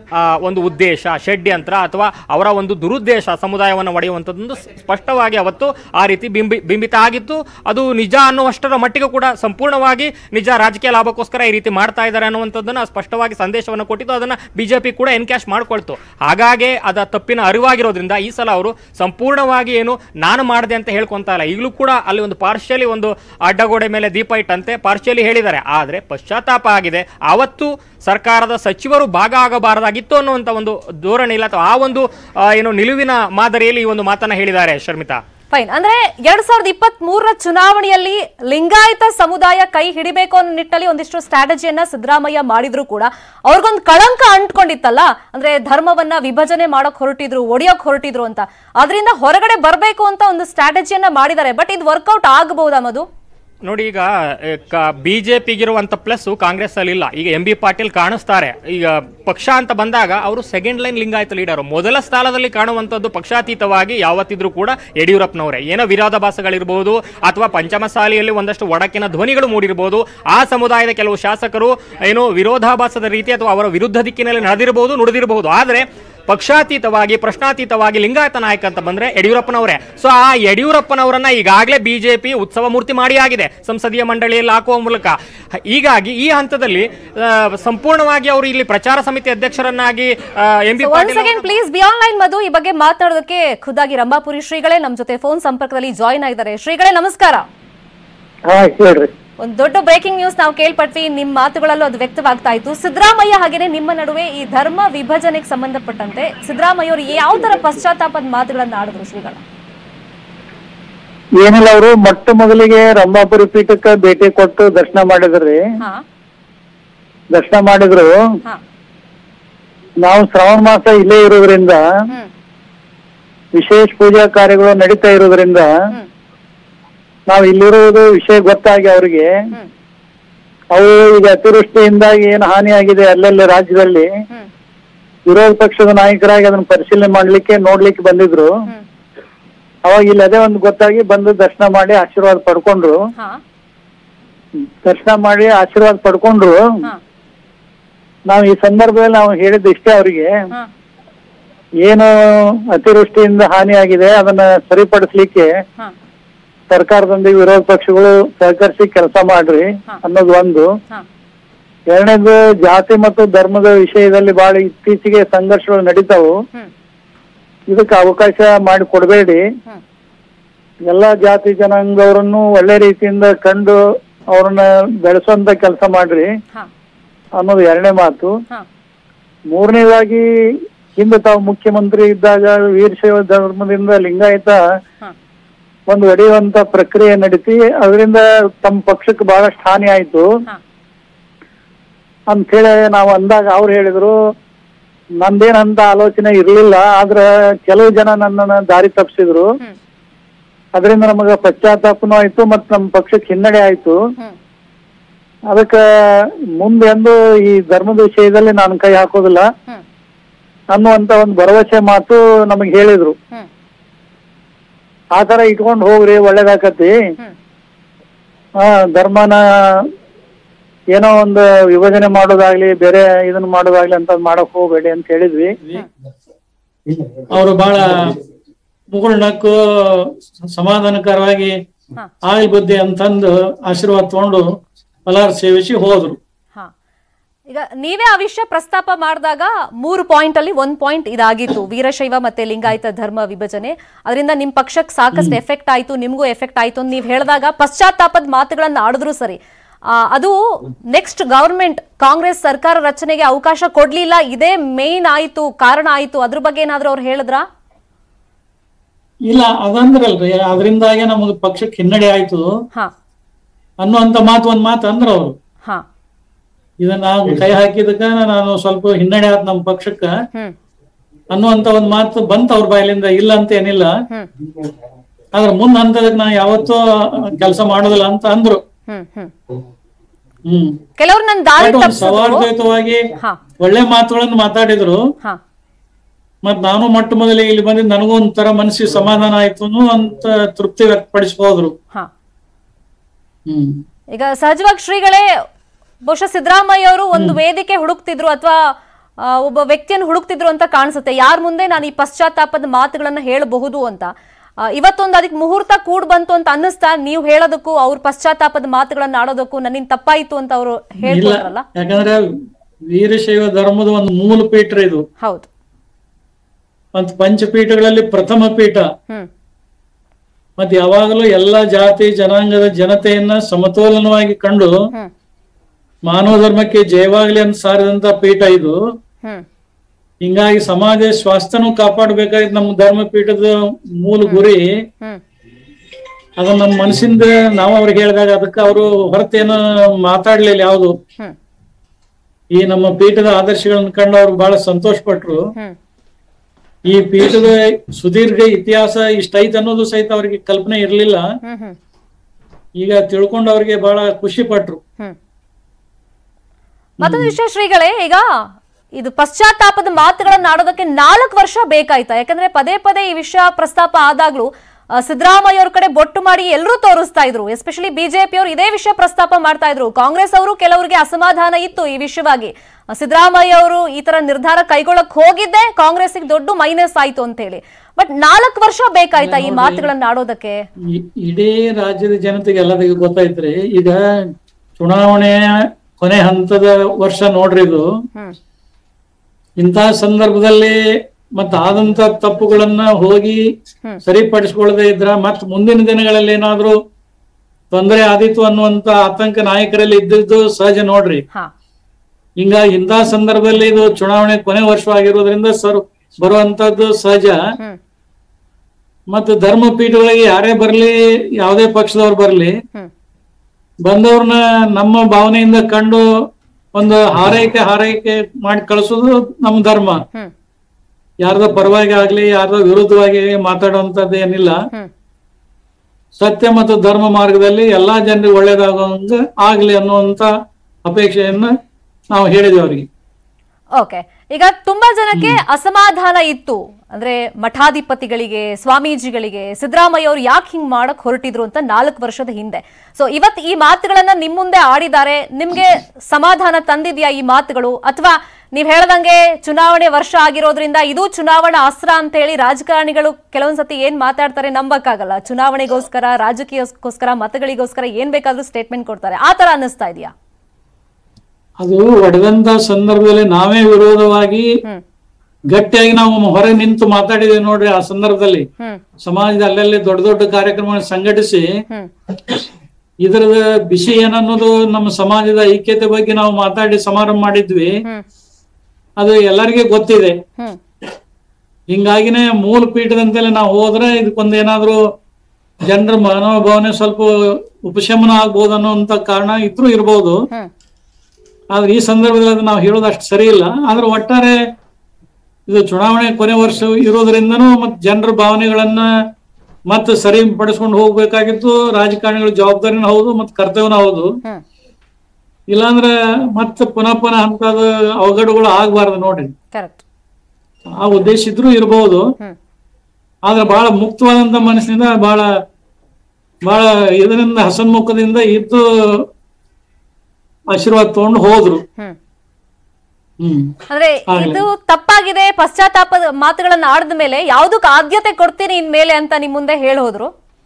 ಆ, ಒಂದು ಉದ್ದೇಶ ಷಡ್ಯಂತ್ರ ಅಥವಾ ಅವರ ಒಂದು ದುರುದ್ದೇಶ ಸಮುದಾಯವನ್ನು ಒಡೆಯುವಂಥದ್ದೊಂದು ಸ್ಪಷ್ಟವಾಗಿ ಅವತ್ತು ಆ ರೀತಿ ಬಿಂಬಿ ಬಿಂಬಿತ ಆಗಿತ್ತು ಅದು ನಿಜ ಅನ್ನುವಷ್ಟರ ಮಟ್ಟಿಗೆ ಕೂಡ ಸಂಪೂರ್ಣವಾಗಿ ನಿಜ ರಾಜಕೀಯ ಲಾಭಕ್ಕೋಸ್ಕರ ಈ ರೀತಿ ಮಾಡ್ತಾ ಇದ್ದಾರೆ ಅನ್ನುವಂಥದ್ದನ್ನು ಸ್ಪಷ್ಟವಾಗಿ ಸಂದೇಶವನ್ನು ಕೊಟ್ಟಿದ್ದು ಅದನ್ನು ಬಿಜೆಪಿ ಕೂಡ ಎನ್ಕ್ಯಾಶ್ ಮಾಡ್ಕೊಳ್ತು ಹಾಗಾಗಿ ಅದ ತಪ್ಪಿನ ಅರಿವಾಗಿರೋದ್ರಿಂದ ಈ ಸಲ ಅವರು ಸಂಪೂರ್ಣವಾಗಿ ಏನು ನಾನು ಮಾಡಿದೆ ಅಂತ ಹೇಳ್ಕೊಂತ ಇಲ್ಲ ಈಗಲೂ ಕೂಡ ಅಲ್ಲಿ ಒಂದು ಪಾರ್ಶಿಯಲಿ ಒಂದು ಅಡ್ಡಗೋಡೆ ಮೇಲೆ ದೀಪ ಇಟ್ಟಂತೆ ಪಾರ್ಶಿಯಲಿ ಹೇಳಿದ್ದಾರೆ ಆದರೆ ಪಶ್ಚಾತ್ತಾಪ ಆಗಿದೆ ಆವತ್ತು ಸರ್ಕಾರದ ಸಚಿವರು ಭಾಗ ಆಗಬಾರದಾಗಿತ್ತು ಅನ್ನುವಂಥ ಒಂದು ಧೋರಣೆ ಇಲ್ಲ ಅಥವಾ ಆ ಒಂದು ಆ, ಏನು ನಿಲುವಿನ ಮಾದರಿಯಲ್ಲಿ ಈ ಒಂದು ಮಾತನ್ನ ಹೇಳಿದ್ದಾರೆ ಶರ್ಮಿತಾ ಫೈನ್ ಅಂದ್ರೆ ಎರಡ್ ಸಾವಿರದ ಇಪ್ಪತ್ತ್ ಮೂರರ ಚುನಾವಣೆಯಲ್ಲಿ ಲಿಂಗಾಯತ ಸಮುದಾಯ ಕೈ ಹಿಡಿಬೇಕು ಅನ್ನೋ ನಿಟ್ಟಲ್ಲಿ ಒಂದಿಷ್ಟು ಸ್ಟ್ರಾಟಜಿಯನ್ನ ಸಿದ್ದರಾಮಯ್ಯ ಮಾಡಿದ್ರು ಕೂಡ ಅವ್ರಿಗೊಂದು ಕಳಂಕ ಅಂಟ್ಕೊಂಡಿತ್ತಲ್ಲ ಅಂದ್ರೆ ಧರ್ಮವನ್ನ ವಿಭಜನೆ ಮಾಡಕ್ ಹೊರಟಿದ್ರು ಒಡೆಯೋಕ್ ಹೊರಟಿದ್ರು ಅಂತ ಅದರಿಂದ ಹೊರಗಡೆ ಬರಬೇಕು ಅಂತ ಒಂದು ಸ್ಟ್ರಾಟಜಿಯನ್ನ ಮಾಡಿದ್ದಾರೆ ಬಟ್ ಇದು ವರ್ಕೌಟ್ ಆಗಬಹುದಾ ಮಧು ನೋಡಿ ಈಗ ಬಿ ಜೆ ಪಿಗಿರುವಂಥ ಪ್ಲಸ್ ಕಾಂಗ್ರೆಸ್ ಅಲ್ಲಿ ಇಲ್ಲ ಈಗ ಎಂ ಬಿ ಪಾಟೀಲ್ ಕಾಣಿಸ್ತಾರೆ ಈಗ ಪಕ್ಷ ಅಂತ ಬಂದಾಗ ಅವರು ಸೆಕೆಂಡ್ ಲೈನ್ ಲಿಂಗಾಯತ ಲೀಡರ್ ಮೊದಲ ಸ್ಥಾನದಲ್ಲಿ ಕಾಣುವಂಥದ್ದು ಪಕ್ಷಾತೀತವಾಗಿ ಯಾವತ್ತಿದ್ರೂ ಕೂಡ ಯಡಿಯೂರಪ್ಪನವರೇ ಏನೋ ವಿರೋಧಾಭಾಸಗಳಿರ್ಬೋದು ಅಥವಾ ಪಂಚಮಸಾಲಿಯಲ್ಲಿ ಒಂದಷ್ಟು ಒಡಕಿನ ಧ್ವನಿಗಳು ಮೂಡಿರ್ಬೋದು ಆ ಸಮುದಾಯದ ಕೆಲವು ಶಾಸಕರು ಏನು ವಿರೋಧಾಭಾಸದ ರೀತಿ ಅಥವಾ ಅವರ ವಿರುದ್ಧ ದಿಕ್ಕಿನಲ್ಲಿ ನಡೆದಿರಬಹುದು ನುಡಿದಿರಬಹುದು ಆದರೆ ಪಕ್ಷಾತೀತವಾಗಿ ಪ್ರಶ್ನಾತೀತವಾಗಿ ಲಿಂಗಾಯತ ನಾಯಕ ಅಂತ ಬಂದ್ರೆ ಯಡಿಯೂರಪ್ಪನವರೇ ಸೊ ಆ ಯಡಿಯೂರಪ್ಪನವರನ್ನ ಈಗಾಗಲೇ ಬಿಜೆಪಿ ಉತ್ಸವ ಮೂರ್ತಿ ಮಾಡಿ ಆಗಿದೆ ಸಂಸದೀಯ ಮಂಡಳಿಯಲ್ಲಿ ಹಾಕುವ ಮೂಲಕ ಹೀಗಾಗಿ ಈ ಹಂತದಲ್ಲಿ ಆ, ಸಂಪೂರ್ಣವಾಗಿ ಅವರು ಇಲ್ಲಿ ಪ್ರಚಾರ ಸಮಿತಿ ಅಧ್ಯಕ್ಷರನ್ನಾಗಿ M B one second please be online Madhu ಈ ಬಗ್ಗೆ ಮಾತಾಡೋದಕ್ಕೆ ಖುದ್ದಾಗಿ ರಂಭಾಪುರಿ ಶ್ರೀಗಳೇ ನಮ್ ಜೊತೆ ಫೋನ್ ಸಂಪರ್ಕದಲ್ಲಿ ಜಾಯ್ನ್ ಆಗಿದ್ದಾರೆ ಶ್ರೀಗಳೇ ನಮಸ್ಕಾರ ಹಾ ಹೇಳ್ರಿ ಒಂದು ದೊಡ್ಡ ಬ್ರೇಕಿಂಗ್ ನ್ಯೂಸ್ ನಾವು ಕೇಳ್ಪಟ್ವಿ ನಿಮ್ಮ ಮಾತುಗಳಲ್ಲೂ ಅದು ವ್ಯಕ್ತವಾಗ್ತಾ ಇತ್ತು ಸಿದ್ದರಾಮಯ್ಯ ಹಾಗೇನೆ ನಿಮ್ಮ ನಡುವೆ ಈ ಧರ್ಮ ವಿಭಜನೆಗೆ ಸಂಬಂಧಪಟ್ಟಂತೆ ಸಿದ್ದರಾಮಯ್ಯ ಅವರು ಯಾವ ತರ ಪಶ್ಚಾತ್ತಾಪದ ಮಾತುಗಳನ್ನ ಆಡಿದ್ರು ಶ್ರೀಗಳ ಏನಿಲ್ಲ ಅವರು ಮೊಟ್ಟ ಮೊದಲಿಗೆ ರಂಭಾಪುರಿ ಪೀಠಕ್ಕೆ ಭೇಟಿ ಕೊಟ್ಟು ದರ್ಶನ ಮಾಡಿದ್ರಿ ಹಾ ದರ್ಶನ ಮಾಡಿದ್ರು ಹಾ ನಾವು ಶ್ರಾವಣ ಮಾಸ ಇಲ್ಲೇ ಇರೋದ್ರಿಂದ ಹ್ಮ್ ವಿಶೇಷ ಪೂಜಾ ಕಾರ್ಯಗಳು ನಡೀತಾ ಇರೋದ್ರಿಂದ ಹ್ಮ್ ನಾವು ಇಲ್ಲಿರುವುದು ವಿಷಯ ಗೊತ್ತಾಗಿ ಅವರಿಗೆ ಹ್ಮ್ ಅವರು ಈಗ ಅತಿವೃಷ್ಟಿಯಿಂದಾಗಿ ಏನು ಹಾನಿ ಆಗಿದೆ ಅಲ್ಲೆಲ್ಲ ರಾಜ್ಯದಲ್ಲಿ ಹ್ಮ್ ವಿರೋಧ ಪಕ್ಷದ ನಾಯಕರಾಗಿ ಅದನ್ನ ಪರಿಶೀಲನೆ ಮಾಡ್ಲಿಕ್ಕೆ ನೋಡ್ಲಿಕ್ಕೆ ಬಂದಿದ್ರು ಹ್ಮ್ ಅವಾಗ ಇಲ್ಲಿ ಅದೇ ಒಂದು ಗೊತ್ತಾಗಿ ಬಂದು ದರ್ಶನ ಮಾಡಿ ಆಶೀರ್ವಾದ ಪಡ್ಕೊಂಡ್ರು ಹಾ ದರ್ಶನ ಮಾಡಿ ಆಶೀರ್ವಾದ ಪಡ್ಕೊಂಡ್ರು ಹಾ ನಾವು ಈ ಸಂದರ್ಭದಲ್ಲಿ ನಾವು ಹೇಳಿದ್ದು ಇಷ್ಟೇ ಅವರಿಗೆ ಹಾ ಏನು ಅತಿವೃಷ್ಟಿಯಿಂದ ಹಾನಿ ಆಗಿದೆ ಅದನ್ನ ಸರಿಪಡಿಸ್ಲಿಕ್ಕೆ ಹಾ ಸರ್ಕಾರದೊಂದಿಗೆ ವಿರೋಧ ಪಕ್ಷಗಳು ಸಹಕರಿಸಿ ಕೆಲಸ ಮಾಡ್ರಿ ಹಾ. ಅನ್ನೋದು ಒಂದು ಹಾ ಎರಡನೇದು ಜಾತಿ ಮತ್ತು ಧರ್ಮದ ವಿಷಯದಲ್ಲಿ ಬಹಳ ಇತ್ತೀಚೆಗೆ ಸಂಘರ್ಷಗಳು ನಡೀತಾವು ಹ್ಮ್ ಇದಕ್ಕೆ ಅವಕಾಶ ಮಾಡಿ ಕೊಡಬೇಡಿ ಹ್ಮ್ ಎಲ್ಲಾ ಜಾತಿ ಜನಾಂಗವರನ್ನು ಒಳ್ಳೆ ರೀತಿಯಿಂದ ಕಂಡು ಅವ್ರನ್ನ ಬೆಳೆಸುವಂತ ಕೆಲಸ ಮಾಡ್ರಿ ಹಾ ಅನ್ನೋದು ಎರಡನೇ ಮಾತು ಹಾ ಮೂರನೇದಾಗಿ ಹಿಂದೆ ತಾವು ಮುಖ್ಯಮಂತ್ರಿ ಇದ್ದಾಗ ವೀರಶೈವ ಧರ್ಮದಿಂದ ಲಿಂಗಾಯತ ಹಾ ಒಂದು ಒಡೆಯುವಂತ ಪ್ರಕ್ರಿಯೆ ನಡೀತಿ ಅದರಿಂದ ತಮ್ಮ ಪಕ್ಷಕ್ಕೆ ಬಹಳಷ್ಟು ಹಾನಿ ಆಯ್ತು ಹಾ ಅಂತೇಳಿ ನಾವು ಅಂದಾಗ ಅವ್ರು ಹೇಳಿದ್ರು ನಂದೇನಂತ ಆಲೋಚನೆ ಇರ್ಲಿಲ್ಲ ಆದ್ರ ಕೆಲವು ಜನ ನನ್ನನ್ನ ದಾರಿ ತಪ್ಪಿಸಿದ್ರು ಹ್ಮ್ ಅದರಿಂದ ನಮಗ ಪಶ್ಚಾತ್ತಾಪನೂ ಆಯ್ತು ಮತ್ ನಮ್ಮ ಪಕ್ಷಕ್ಕೆ ಹಿನ್ನಡೆ ಆಯ್ತು ಹ್ಮ್ ಅದಕ್ಕ ಮುಂದೆ ಎಂದು ಈ ಧರ್ಮದ ವಿಷಯದಲ್ಲಿ ನಾನು ಕೈ ಹಾಕೋದಿಲ್ಲ ಹ್ಮ್ ಅನ್ನುವಂತ ಒಂದು ಭರವಸೆ ಮಾತು ನಮಗೆ ಹೇಳಿದ್ರು ಹ್ಮ್ ಆ ತರ ಇಟ್ಕೊಂಡು ಹೋಗ್ರಿ ಒಳ್ಳೇದಾಕತಿ ಹ್ಮ್ ಆ ಧರ್ಮನ ಏನೋ ಒಂದು ವಿಭಜನೆ ಮಾಡೋದಾಗ್ಲಿ ಬೇರೆ ಇದನ್ನ ಮಾಡೋದಾಗ್ಲಿ ಅಂತ ಮಾಡಕ್ ಹೋಗ್ಬೇಡಿ ಅಂತ ಹೇಳಿದ್ವಿ ಅವರು ಬಹಳ ಮುಗುಳ್ನಕ್ಕು ಸಮಾಧಾನಕರವಾಗಿ ಹಾ ಆಗಲಿ ಬುದ್ಧಿ ಅಂತಂದು ಆಶೀರ್ವಾದ ತಗೊಂಡು ಫಲಾರ ಸೇವಿಸಿ ಹೋದ್ರು ಹಾ ಈಗ ನೀವೇ ಆ ವಿಷಯ ಪ್ರಸ್ತಾಪ ಮಾಡಿದಾಗ ಮೂರು ಪಾಯಿಂಟ್ ಅಲ್ಲಿ ಒಂದ್ ಪಾಯಿಂಟ್ ಇದಾಗಿತ್ತು ವೀರಶೈವ ಮತ್ತೆ ಲಿಂಗಾಯತ ಧರ್ಮ ವಿಭಜನೆ ಅದರಿಂದ ನಿಮ್ ಪಕ್ಷಕ್ಕೆ ಸಾಕಷ್ಟು ಎಫೆಕ್ಟ್ ಆಯ್ತು ನಿಮ್ಗೂ ಎಫೆಕ್ಟ್ ಆಯ್ತು ಅಂತ ನೀವ್ ಹೇಳಿದಾಗ ಪಶ್ಚಾತ್ತಾಪದ ಮಾತುಗಳನ್ನ ಆಡಿದ್ರು ಸರಿ ಆ, ಅದು ನೆಕ್ಸ್ಟ್ ಗವರ್ಮೆಂಟ್ ಕಾಂಗ್ರೆಸ್ ಸರ್ಕಾರ ರಚನೆಗೆ ಅವಕಾಶ ಕೊಡ್ಲಿಲ್ಲ ಇದೇ ಮೇನ್ ಆಯ್ತು ಕಾರಣ ಆಯ್ತು ಅದ್ರ ಬಗ್ಗೆ ಏನಾದ್ರೂ ಅವ್ರು ಹೇಳಿದ್ರಾ ಇಲ್ಲ ಅದಂದ್ರಲ್ರಿ ಅದರಿಂದಾಗೆ ನಮಗೆ ಪಕ್ಷಕ್ಕೆ ಹಿನ್ನಡೆ ಆಯ್ತು ಹಾ ಅನ್ನುವಂತ ಮಾತು ಒಂದ್ ಮಾತು ಅಂದ್ರ ಅವ್ರು ಹಾ ಇದನ್ನ ನಾವು ಕೈ ಹಾಕಿದಕ್ಕ ನಾನು ಸ್ವಲ್ಪ ಹಿನ್ನಡೆ ಆತ್ ನಮ್ಮ ಪಕ್ಷಕ್ಕ ಹ್ಮ್ ಅನ್ನುವಂತ ಒಂದ್ ಮಾತು ಬಂತ ಅವ್ರ ಬಾಯಲಿಂದ ಇಲ್ಲ ಅಂತ ಏನಿಲ್ಲ ಹ್ಮ್ ಆದ್ರೆ ಮುಂದ್ ಹಂತದಕ್ ನಾ ಯಾವತ್ತೂ ಕೆಲಸ ಮಾಡೋದಿಲ್ಲ ಅಂತ ಅಂದ್ರು ಹ್ಮ್ ಹ್ಮ್ ಹ್ಮ್ ಕೆಲವ್ರು ನನ್ ದಾರಿ ಬಟ್ ಒಂದ್ ತಪ್ಪಿಸಿದ್ರು ಸೌಹಾರ್ದಯುತವಾಗಿ ಹಾ ಒಳ್ಳೆ ಮಾತುಗಳನ್ನು ಮಾತಾಡಿದ್ರು ಹಾ ಮತ್ ನಾನು ಮೊಟ್ಟ ಮೊದಲಿಗೆ ಇಲ್ಲಿ ಬಂದಿದ್ದು ನನಗೂ ಒಂಥರ ಮನಸ್ಸಿಗೆ ಸಮಾಧಾನ ಆಯ್ತು ಅಂತ ತೃಪ್ತಿ ವ್ಯಕ್ತಪಡಿಸಬಹುದು ಹಾ ಹ್ಮ್ ಈಗ ಸಹಜವಾಗಿ ಶ್ರೀಗಳೇ ಬಹುಶಃ ಸಿದ್ದರಾಮಯ್ಯ ಅವರು ಒಂದು ವೇದಿಕೆ ಹುಡುಕ್ತಿದ್ರು ಅಥವಾ ಆ, ಒಬ್ಬ ವ್ಯಕ್ತಿಯನ್ನು ಹುಡುಕ್ತಿದ್ರು ಅಂತ ಕಾಣಿಸುತ್ತೆ ಯಾರ ಮುಂದೆ ನಾನು ಈ ಪಶ್ಚಾತ್ತಾಪದ ಮಾತುಗಳನ್ನ ಹೇಳಬಹುದು ಅಂತ ಆ, ಇವತ್ತೊಂದು ಅದಕ್ಕೆ ಮುಹೂರ್ತ ಕೂಡ್ ಬಂತು ಅಂತ ಅನ್ನಿಸ್ತಾ ನೀವು ಹೇಳೋದಕ್ಕೂ ಅವ್ರ ಪಶ್ಚಾತ್ತಾಪದ ಮಾತುಗಳನ್ನ ಆಡೋದಕ್ಕೂ ನನ್ನಿಂದ ತಪ್ಪಾಯಿತು ಅಂತ ಅವರು ಇಲ್ಲ ಹೇಳ್ಕೊಂಡ್ರಲ್ಲ ಯಾಕಂದ್ರೆ ವೀರಶೈವ ಧರ್ಮದ ಒಂದು ಮೂಲ ಪೀಠ ಇದು ಹೌದು ಮತ್ತು ಪಂಚಪೀಠಗಳಲ್ಲಿ ಪ್ರಥಮ ಪೀಠ ಹ್ಮ್ ಮತ್ತೆ ಯಾವಾಗಲೂ ಎಲ್ಲಾ ಜಾತಿ ಜನಾಂಗದ ಜನತೆಯನ್ನ ಸಮತೋಲನವಾಗಿ ಕಂಡು ಹ್ಮ್ ಮಾನವ ಧರ್ಮಕ್ಕೆ ಜಯವಾಗಲಿ ಅಂತ ಸಾರಿದಂತ ಪೀಠ ಇದು ಹ್ಮ್ ಹಿಂಗಾಗಿ ಸಮಾಜ ಸ್ವಾಸ್ಥ್ಯನೂ ಕಾಪಾಡಬೇಕಾಗಿದ್ದು ನಮ್ಮ ಧರ್ಮ ಪೀಠದ ಮೂಲ ಗುರಿ ಹ್ಮ್ ಅದನ್ನ ನಮ್ಮ ಮನಸ್ಸಿಂದ ನಾವು ಅವ್ರಿಗೆ ಹೇಳಿದಾಗ ಅದಕ್ಕೆ ಅವರು ಹೊರತೇನು ಮಾತಾಡ್ಲಿಲ್ಲ ಯಾವುದು ಹ್ಮ್ ಈ ನಮ್ಮ ಪೀಠದ ಆದರ್ಶಗಳನ್ನ ಕಂಡು ಅವ್ರು ಬಹಳ ಸಂತೋಷ ಪಟ್ರು ಹ್ಮ್ ಈ ಪೀಠದ ಸುದೀರ್ಘ ಇತಿಹಾಸ ಇಷ್ಟೈತೆ ಅನ್ನೋದು ಸಹಿತ ಅವರಿಗೆ ಕಲ್ಪನೆ ಇರಲಿಲ್ಲ ಹ್ಮ್ ಹ್ಮ್ ಈಗ ತಿಳ್ಕೊಂಡು ಅವ್ರಿಗೆ ಬಹಳ ಖುಷಿ ಪಟ್ರು ಹ್ಮ್ ಮತ್ತೊಂದು ವಿಷಯ ಶ್ರೀಗಳೇ ಈಗ ಇದು ಪಶ್ಚಾತ್ತಾಪದ ಮಾತುಗಳನ್ನ ಆಡೋದಕ್ಕೆ ನಾಲ್ಕು ವರ್ಷ ಬೇಕಾಯ್ತಾ ಯಾಕಂದ್ರೆ ಪದೇ ಪದೇ ಈ ವಿಷಯ ಪ್ರಸ್ತಾಪ ಆದಾಗ್ಲೂ ಆ, ಸಿದ್ದರಾಮಯ್ಯ ಅವ್ರ ಕಡೆ ಬೊಟ್ಟು ಮಾಡಿ ಎಲ್ಲರೂ ತೋರಿಸ್ತಾ ಇದ್ರು ಎಸ್ಪೆಷಲಿ ಬಿಜೆಪಿ ಅವರು ಇದೇ ವಿಷಯ ಪ್ರಸ್ತಾಪ ಮಾಡ್ತಾ ಇದ್ರು ಕಾಂಗ್ರೆಸ್ ಅವರು ಕೆಲವರಿಗೆ ಅಸಮಾಧಾನ ಇತ್ತು ಈ ವಿಷಯವಾಗಿ ಆ, ಸಿದ್ದರಾಮಯ್ಯ ಅವರು ಈ ತರ ನಿರ್ಧಾರ ಕೈಗೊಳ್ಳಕ್ ಹೋಗಿದ್ದೆ ಕಾಂಗ್ರೆಸ್ಗೆ ದೊಡ್ಡ ಮೈನಸ್ ಆಯ್ತು ಅಂತ ಹೇಳಿ ಬಟ್ ನಾಲ್ಕು ವರ್ಷ ಬೇಕಾಯ್ತಾ ಈ ಮಾತುಗಳನ್ನ ಆಡೋದಕ್ಕೆ ಇ- ಇಡೀ ರಾಜ್ಯದ ಜನತೆಗೆ ಎಲ್ಲರಿಗೂ ಗೊತ್ತಾಯ್ತ್ರಿ ಈಗ ಚುನಾವಣೆಯ ಕೊನೆ ಹಂತದ ವರ್ಷ ನೋಡ್ರಿ ಇದು ಹ್ಮ್ ಇಂತಹ ಸಂದರ್ಭದಲ್ಲಿ ಮತ್ತ ಆದಂತ ತಪ್ಪುಗಳನ್ನ ಹೋಗಿ ಹ್ಮ್. ಸರಿಪಡಿಸ್ಕೊಳ್ಳದೆ ಇದ್ರ ಮತ್ ಮುಂದಿನ ದಿನಗಳಲ್ಲಿ ಏನಾದ್ರೂ ತೊಂದರೆ ಆದೀತು ಅನ್ನುವಂತ ಆತಂಕ ನಾಯಕರಲ್ಲಿ ಇದ್ದಿದ್ದು ಸಹಜ ನೋಡ್ರಿ ಹಾ ಹಿಂಗಾಗಿ ಇಂತಹ ಸಂದರ್ಭದಲ್ಲಿ ಇದು ಚುನಾವಣೆ ಕೊನೆ ವರ್ಷವಾಗಿರೋದ್ರಿಂದ ಸರ್ ಬರುವಂತದ್ದು ಸಹಜ ಹ್ಮ್ ಮತ್ತು ಧರ್ಮ ಪೀಠಗಳಿಗೆ ಯಾರೇ ಬರ್ಲಿ ಯಾವುದೇ ಪಕ್ಷದವ್ರು ಬರ್ಲಿ ಹ್ಮ್ ಬಂದವ್ರನ್ನ ನಮ್ಮ ಭಾವನೆಯಿಂದ ಕಂಡು ಒಂದು ಹಾರೈಕೆ ಹಾರೈಕೆ ಮಾಡಿ ಕಳಿಸೋದು ನಮ್ಮ ಧರ್ಮ ಹ್ಮ್ ಯಾರ್ದೋ ಪರವಾಗಿ ಆಗ್ಲಿ ಯಾರ್ದೋ ವಿರುದ್ಧವಾಗಿ ಮಾತಾಡುವಂತದ್ದು ಏನಿಲ್ಲ ಹ್ಮ್ ಸತ್ಯ ಮತ್ತು ಧರ್ಮ ಮಾರ್ಗದಲ್ಲಿ ಎಲ್ಲಾ ಜನರಿಗೆ ಒಳ್ಳೇದಾಗುವಂಗ ಆಗ್ಲಿ ಅನ್ನುವಂತ ಅಪೇಕ್ಷೆಯನ್ನ ನಾವು ಹೇಳಿದ್ವಿ ಅವರಿಗೆ ಓಕೆ ಈಗ ತುಂಬಾ ಜನಕ್ಕೆ ಅಸಮಾಧಾನ ಇತ್ತು ಅಂದ್ರೆ ಮಠಾಧಿಪತಿಗಳಿಗೆ ಸ್ವಾಮೀಜಿಗಳಿಗೆ ಸಿದ್ದರಾಮಯ್ಯ ಅವರು ಯಾಕೆ ಹಿಂಗ್ ಮಾಡಕ್ ಹೊರಟಿದ್ರು ಅಂತ ನಾಲ್ಕು ವರ್ಷದ ಹಿಂದೆ ಸೊ ಇವತ್ ಈ ಮಾತುಗಳನ್ನ ನಿಮ್ ಮುಂದೆ ಆಡಿದ್ದಾರೆ ನಿಮ್ಗೆ ಸಮಾಧಾನ ತಂದಿದ್ಯಾ ಈ ಮಾತುಗಳು ಅಥವಾ ನೀವ್ ಹೇಳ್ದಂಗೆ ಚುನಾವಣೆ ವರ್ಷ ಆಗಿರೋದ್ರಿಂದ ಇದು ಚುನಾವಣಾ ಅಸ್ತ್ರ ಅಂತ ಹೇಳಿ ರಾಜಕಾರಣಿಗಳು ಕೆಲವೊಂದ್ಸತಿ ಏನ್ ಮಾತಾಡ್ತಾರೆ ನಂಬಕ್ಕಾಗಲ್ಲ ಚುನಾವಣೆಗೋಸ್ಕರ ರಾಜಕೀಯಕ್ಕೋಸ್ಕರ ಮತಗಳಿಗೋಸ್ಕರ ಏನ್ ಬೇಕಾದ್ರೂ ಸ್ಟೇಟ್ಮೆಂಟ್ ಕೊಡ್ತಾರೆ ಆ ತರ ಅನ್ನಿಸ್ತಾ ಇದೆಯಾ ಅದು ಒಡೆದಂತ ಸಂದರ್ಭದಲ್ಲಿ ನಾವೇ ವಿರೋಧವಾಗಿ ಹ್ಮ್ ಗಟ್ಟಿಯಾಗಿ ನಾವು ಹೊರಗೆ ನಿಂತು ಮಾತಾಡಿದೇವೆ ನೋಡ್ರಿ ಆ ಸಂದರ್ಭದಲ್ಲಿ ಹ್ಮ್ ಸಮಾಜದ ಅಲ್ಲಲ್ಲಿ ದೊಡ್ಡ ದೊಡ್ಡ ಕಾರ್ಯಕ್ರಮಗಳನ್ನು ಸಂಘಟಿಸಿ ಹ್ಮ್ ಇದರದ ಬಿಸಿ ಏನನ್ನೋದು ನಮ್ಮ ಸಮಾಜದ ಐಕ್ಯತೆ ಬಗ್ಗೆ ನಾವು ಮಾತಾಡಿ ಸಮಾರಂಭ ಮಾಡಿದ್ವಿ ಹ್ಮ್ ಅದು ಎಲ್ಲರಿಗೂ ಗೊತ್ತಿದೆ ಹ್ಮ್ ಹಿಂಗಾಗಿನೇ ಮೂಲ ಪೀಠದಂತೆಲ್ಲ ನಾವು ಹೋದ್ರೆ ಇದಕ್ಕೊಂದು ಏನಾದ್ರೂ ಜನರ ಮನೋಭಾವನೆ ಸ್ವಲ್ಪ ಉಪಶಮನ ಆಗ್ಬೋದು ಅನ್ನೋಂತ ಕಾರಣ ಇದ್ರೂ ಇರ್ಬೋದು ಹ್ಮ್ ಆದ್ರೆ ಈ ಸಂದರ್ಭದಲ್ಲಿ ಅದು ನಾವು ಹೇಳೋದು ಅಷ್ಟು ಸರಿ ಇಲ್ಲ ಆದ್ರೆ ಒಟ್ಟಾರೆ ಇದು ಚುನಾವಣೆ ಕೊನೆ ವರ್ಷ ಇರೋದ್ರಿಂದನೂ ಮತ್ ಜನರ ಭಾವನೆಗಳನ್ನ ಮತ್ತೆ ಸರಿಪಡಿಸ್ಕೊಂಡು ಹೋಗ್ಬೇಕಾಗಿತ್ತು ರಾಜಕಾರಣಿಗಳ ಜವಾಬ್ದಾರಿನೂ ಹೌದು ಮತ್ತೆ ಕರ್ತವ್ಯನೂ ಹೌದು ಹ್ಮ್ ಇಲ್ಲಾಂದ್ರೆ ಮತ್ತೆ ಪುನಃ ಪುನಃ ಅಂತದ ಅವಘಡಗಳು ಆಗ್ಬಾರ್ದು ನೋಡ್ರಿ ಕರೆಕ್ಟ್ ಆ ಉದ್ದೇಶ ಇದ್ರೂ ಇರಬಹುದು ಹ್ಮ್ ಆದ್ರೆ ಬಹಳ ಮುಕ್ತವಾದಂತ ಮನಸ್ಸಿನಿಂದ ಬಹಳ ಬಹಳ ಇದರಿಂದ ಹಸನ್ಮುಖದಿಂದ ಇದ್ದು ಆಶೀರ್ವಾದ ತಗೊಂಡು ಹೋದ್ರು ಹ್ಮ್ ಹ್ಮ್ ಅಂದ್ರೆ ಆಗ್ಲಿ. ಇದು ತಪ್ಪಾಗಿದೆ ಪಶ್ಚಾತ್ತಾಪದ ಮಾತುಗಳನ್ನ ಆಡಿದ ಮೇಲೆ ಯಾವ್ದಕ್ ಆದ್ಯತೆ ಕೊಡ್ತೀನಿ ಇನ್ಮೇಲೆ ಅಂತ ನಿಮ್ ಮುಂದೆ ಹೇಳೋದ್ರು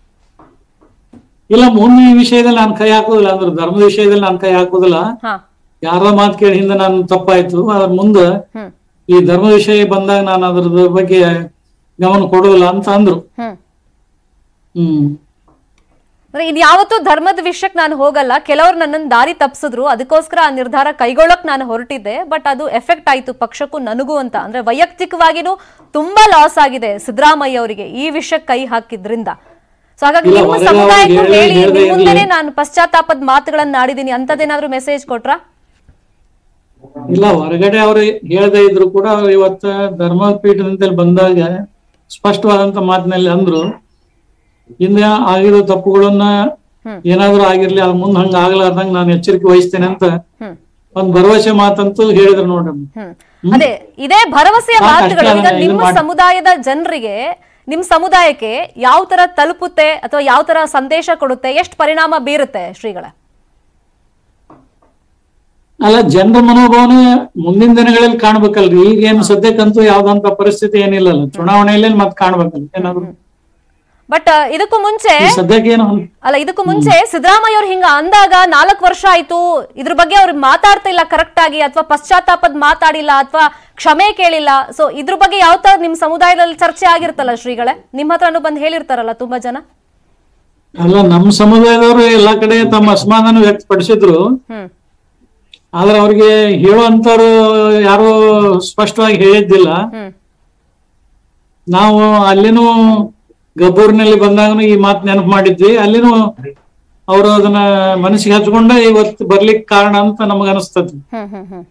ಇಲ್ಲ ಮುಂದೆ ಈ ವಿಷಯದಲ್ಲಿ ನಾನು ಕೈ ಹಾಕೋದಿಲ್ಲ ಅಂದ್ರೆ ಧರ್ಮದ ವಿಷಯದಲ್ಲಿ ನಾನು ಕೈ ಹಾಕೋದಿಲ್ಲ ಹಾ ಯಾರ ಮಾತು ಕೇಳಿ ಹಿಂದೆ ನಾನು ತಪ್ಪಾಯ್ತು ಅದ್ರ ಮುಂದೆ ಹ್ಮ್ ಈ ಧರ್ಮ ವಿಷಯ ಬಂದಾಗ ನಾನು ಅದ್ರದ ಬಗ್ಗೆ ಗಮನ ಕೊಡೋದಿಲ್ಲ ಅಂತ ಅಂದ್ರು ಹ್ಮ್ ಹ್ಮ್ ಅಂದ್ರೆ ಇದು ಯಾವತ್ತೂ ಧರ್ಮದ ವಿಷಯಕ್ಕೆ ನಾನು ಹೋಗಲ್ಲ ಕೆಲವರು ನನ್ನನ್ನು ದಾರಿ ತಪ್ಪಿಸಿದ್ರು ಅದಕ್ಕೋಸ್ಕರ ಆ ನಿರ್ಧಾರ ಕೈಗೊಳ್ಳಕ್ ನಾನು ಹೊರಟಿದ್ದೆ ಬಟ್ ಅದು ಎಫೆಕ್ಟ್ ಆಯ್ತು ಪಕ್ಷಕ್ಕೂ ನನಗೂ ಅಂತ ಅಂದ್ರೆ ವೈಯಕ್ತಿಕವಾಗಿನೂ ತುಂಬಾ ಲಾಸ್ ಆಗಿದೆ ಸಿದ್ದರಾಮಯ್ಯ ಅವರಿಗೆ ಈ ವಿಷಯಕ್ಕೆ ಕೈ ಹಾಕಿದ್ರಿಂದ ಸೊ ಹಾಗಾಗಿ ಇಲ್ಲ, ನಿಮ್ಮ ಹೊರಗೆ ಸಮುದಾಯಕ್ಕೂ ಅವ್ರಿಗೆ ಹೇಳಿ ಹೇಳ್ದೆ ನಿಮ್ ಮುಂದೆನೆ ಇರ್ಲಿ. ನಾನು ಪಶ್ಚಾತ್ತಾಪದ ಮಾತುಗಳನ್ನ ಆಡಿದೀನಿ ಅಂತದೇನಾದ್ರೂ ಮೆಸೇಜ್ ಕೊಟ್ರಾ ಇಲ್ಲ ಹೊರಗಡೆ ಅವ್ರು ಹೇಳದೇ ಇದ್ರು ಕೂಡ ಅವ್ರು ಇವತ್ತ ಧರ್ಮ ಪೀಠದಂತೆಲ್ಲಿ ಬಂದಾಗ ಸ್ಪಷ್ಟವಾದಂತ ಮಾತಿನಲ್ಲಿ ಅಂದ್ರು ಹಿಂದೆ ಆಗಿರೋ ತಪ್ಪುಗಳನ್ನ ಹ್ಮ್. ಏನಾದ್ರೂ ಆಗಿರ್ಲಿ ಅದ್ ಮುಂದ್ ಹಂಗ ಆಗ್ಲಾರ್ದಂಗ ನಾನು ಎಚ್ಚರಿಕೆ ವಹಿಸ್ತೇನೆ ಅಂತ ಹ್ಮ್ ಒಂದ್ ಭರವಸೆ ಮಾತಂತೂ ಹೇಳಿದ್ರು ನೋಡ್ರಿ ಹ್ಮ್ ಅದೇ ಇದೇ ಭರವಸೆಯ ಸಾಕಷ್ಟು ಮಾತುಗಳು ಈಗ ಅದನ್ನ ಇದು ನಿಮ್ಮ ಮಾಡಿ- ಸಮುದಾಯದ ಜನರಿಗೆ ನಿಮ್ ಸಮುದಾಯಕ್ಕೆ ಯಾವ ತರ ತಲುಪುತ್ತೆ ಅಥವಾ ಯಾವ ತರ ಸಂದೇಶ ಕೊಡುತ್ತೆ ಎಷ್ಟು ಪರಿಣಾಮ ಬೀರುತ್ತೆ ಶ್ರೀಗಳ ಅಲ್ಲ ಜನರ ಮನೋಭಾವನೆ ಮುಂದಿನ ದಿನಗಳಲ್ಲಿ ಕಾಣ್ಬೇಕಲ್ರಿ ಈಗ ಏನ್ ಸದ್ಯಕ್ಕಂತೂ ಯಾವ್ದಂತ ಪರಿಸ್ಥಿತಿ ಏನಿಲ್ಲಲ್ಲ ಚುನಾವಣೆಯಲ್ಲಿ ಮತ್ ಕಾಣ್ಬೇಕಲ್ಲ ಏನಾದ್ರು ಬಟ್ ಇದಕ್ಕೂ ಮುಂಚೆ ಈ ಸದ್ಯಕ್ಕೆ ಏನು ಅಲ್ಲ ಇದಕ್ಕೂ ಮುಂಚೆ ಸಿದ್ದರಾಮಯ್ಯ ಅವ್ರು ಹಿಂಗ ಅಂದಾಗ ನಾಲ್ಕು ವರ್ಷ ಆಯ್ತು ಇದ್ರ ಬಗ್ಗೆ ಅವ್ರು ಮಾತಾಡ್ತಾ ಇಲ್ಲ ಕರೆಕ್ಟ್ ಆಗಿ ಅಥವಾ ಪಶ್ಚಾತ್ತಾಪದ ಮಾತಾಡಿಲ್ಲ ಅಥವಾ ಕ್ಷಮೆ ಕೇಳಿಲ್ಲ ಸೊ ಇದ್ರ ಬಗ್ಗೆ ಯಾವ ತರ ನಿಮ್ ಸಮುದಾಯದಲ್ಲಿ ಚರ್ಚೆ ಆಗಿರ್ತಲ್ಲ ಶ್ರೀಗಳೇ ನಿಮ್ ಹತ್ರನೂ ಬಂದು ಹೇಳಿರ್ತಾರಲ್ಲ ತುಂಬಾ ಜನ ಅಲ್ಲ ನಮ್ಮ ಸಮುದಾಯದವರು ಎಲ್ಲಾ ಕಡೆ ತಮ್ಮ ಅಸಮಾಧಾನ ವ್ಯಕ್ತಪಡಿಸಿದ್ರು ಹ್ಮ್ ಆದ್ರೆ ಅವ್ರಿಗೆ ಹೇಳುವಂತವ್ರು ಯಾರು ಸ್ಪಷ್ಟವಾಗಿ ಹೇಳಿದ್ದಿಲ್ಲ ಹ್ಮ್ ನಾವು ಅಲ್ಲಿನೂ ಗಬ್ಬೂರಿನಲ್ಲಿ ಬಂದಾಗನು ಈ ಮಾತು ನೆನಪು ಮಾಡಿದ್ವಿ ಅಲ್ಲಿನೂ ಅವರು ಅದನ್ನ ಮನಸ್ಸಿಗೆ ಹಚ್ಕೊಂಡ ಇವತ್ತು ಬರ್ಲಿಕ್ಕೆ ಕಾರಣ ಅಂತ ನಮಗ ಅನಿಸ್ತತಿ ಹ್ಮ್ ಹ್ಮ್ ಹ್ಮ್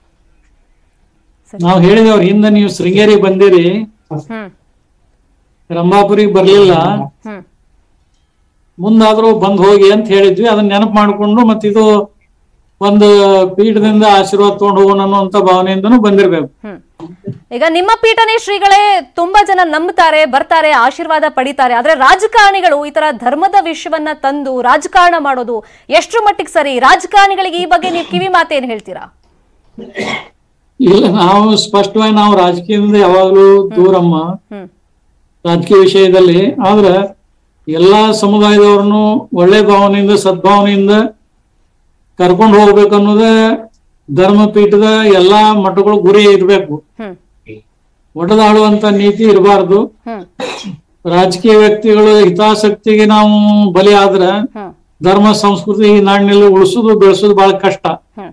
ನಾವು ಹೇಳಿದವ್ರ ಹಿಂದೆ ನೀವು ಶೃಂಗೇರಿಗೆ ಬಂದಿರಿ ಹ್ಮ್ ರಂಭಾಪುರಿಗೆ ಬರ್ಲಿಲ್ಲ ಹ್ಮ್ ಮುಂದಾದ್ರೂ ಬಂದ್ ಹೋಗಿ ಅಂತ ಹೇಳಿದ್ವಿ ಅದನ್ನ ನೆನಪು ಮಾಡ್ಕೊಂಡು ಮತ್ ಇದು ಒಂದು ಪೀಠದಿಂದ ಆಶೀರ್ವಾದ ತಗೊಂಡು ಹೋಗೋಣ ಅನ್ನುವಂತ ಭಾವನೆಯಿಂದನೂ ಬಂದಿರ್ಬೇಕು ಹ್ಮ್ ಈಗ ನಿಮ್ಮ ಪೀಠನೇ ಶ್ರೀಗಳೇ ತುಂಬಾ ಜನ ನಂಬ್ತಾರೆ ಬರ್ತಾರೆ ಆಶೀರ್ವಾದ ಪಡಿತಾರೆ ಆದ್ರೆ ರಾಜಕಾರಣಿಗಳು ಈ ತರ ಧರ್ಮದ ವಿಷಯವನ್ನ ತಂದು ರಾಜಕಾರಣ ಮಾಡೋದು ಎಷ್ಟ್ರ ಮಟ್ಟಿಗೆ ಸರಿ ರಾಜಕಾರಣಿಗಳಿಗೆ ಈ ಬಗ್ಗೆ ನೀವು ಕಿವಿ ಮಾತೇನ್ ಹೇಳ್ತೀರಾ ಇಲ್ಲ ನಾವು ಸ್ಪಷ್ಟವಾಗಿ ನಾವು ರಾಜಕೀಯದಿಂದ ಯಾವಾಗ್ಲೂ ದೂರಮ್ಮ ಹ್ಮ್ ರಾಜಕೀಯ ವಿಷಯದಲ್ಲಿ ಆದ್ರ ಎಲ್ಲಾ ಸಮುದಾಯದವ್ರನ್ನು ಒಳ್ಳೆ ಭಾವನೆಯಿಂದ ಸದ್ಭಾವನೆಯಿಂದ ಕರ್ಕೊಂಡು ಹೋಗ್ಬೇಕು ಅನ್ನೋದೇ ಧರ್ಮಪೀಠದ ಎಲ್ಲಾ ಮಠಗಳು ಗುರಿ ಇರ್ಬೇಕು ಹ್ಮ್ ಒಡೆದಾಡುವಂತ ನೀತಿ ಇರಬಾರ್ದು ಹ್ಮ್ ರಾಜಕೀಯ ವ್ಯಕ್ತಿಗಳು ಹಿತಾಸಕ್ತಿಗೆ ನಾವು ಬಲಿ ಆದ್ರ ಹ್ಮ್ ಧರ್ಮ ಸಂಸ್ಕೃತಿ ಈ ನಾಡಿನಲ್ಲಿ ಉಳಿಸೋದು ಬೆಳೆಸೋದು ಬಹಳ ಕಷ್ಟ ಹ್ಮ್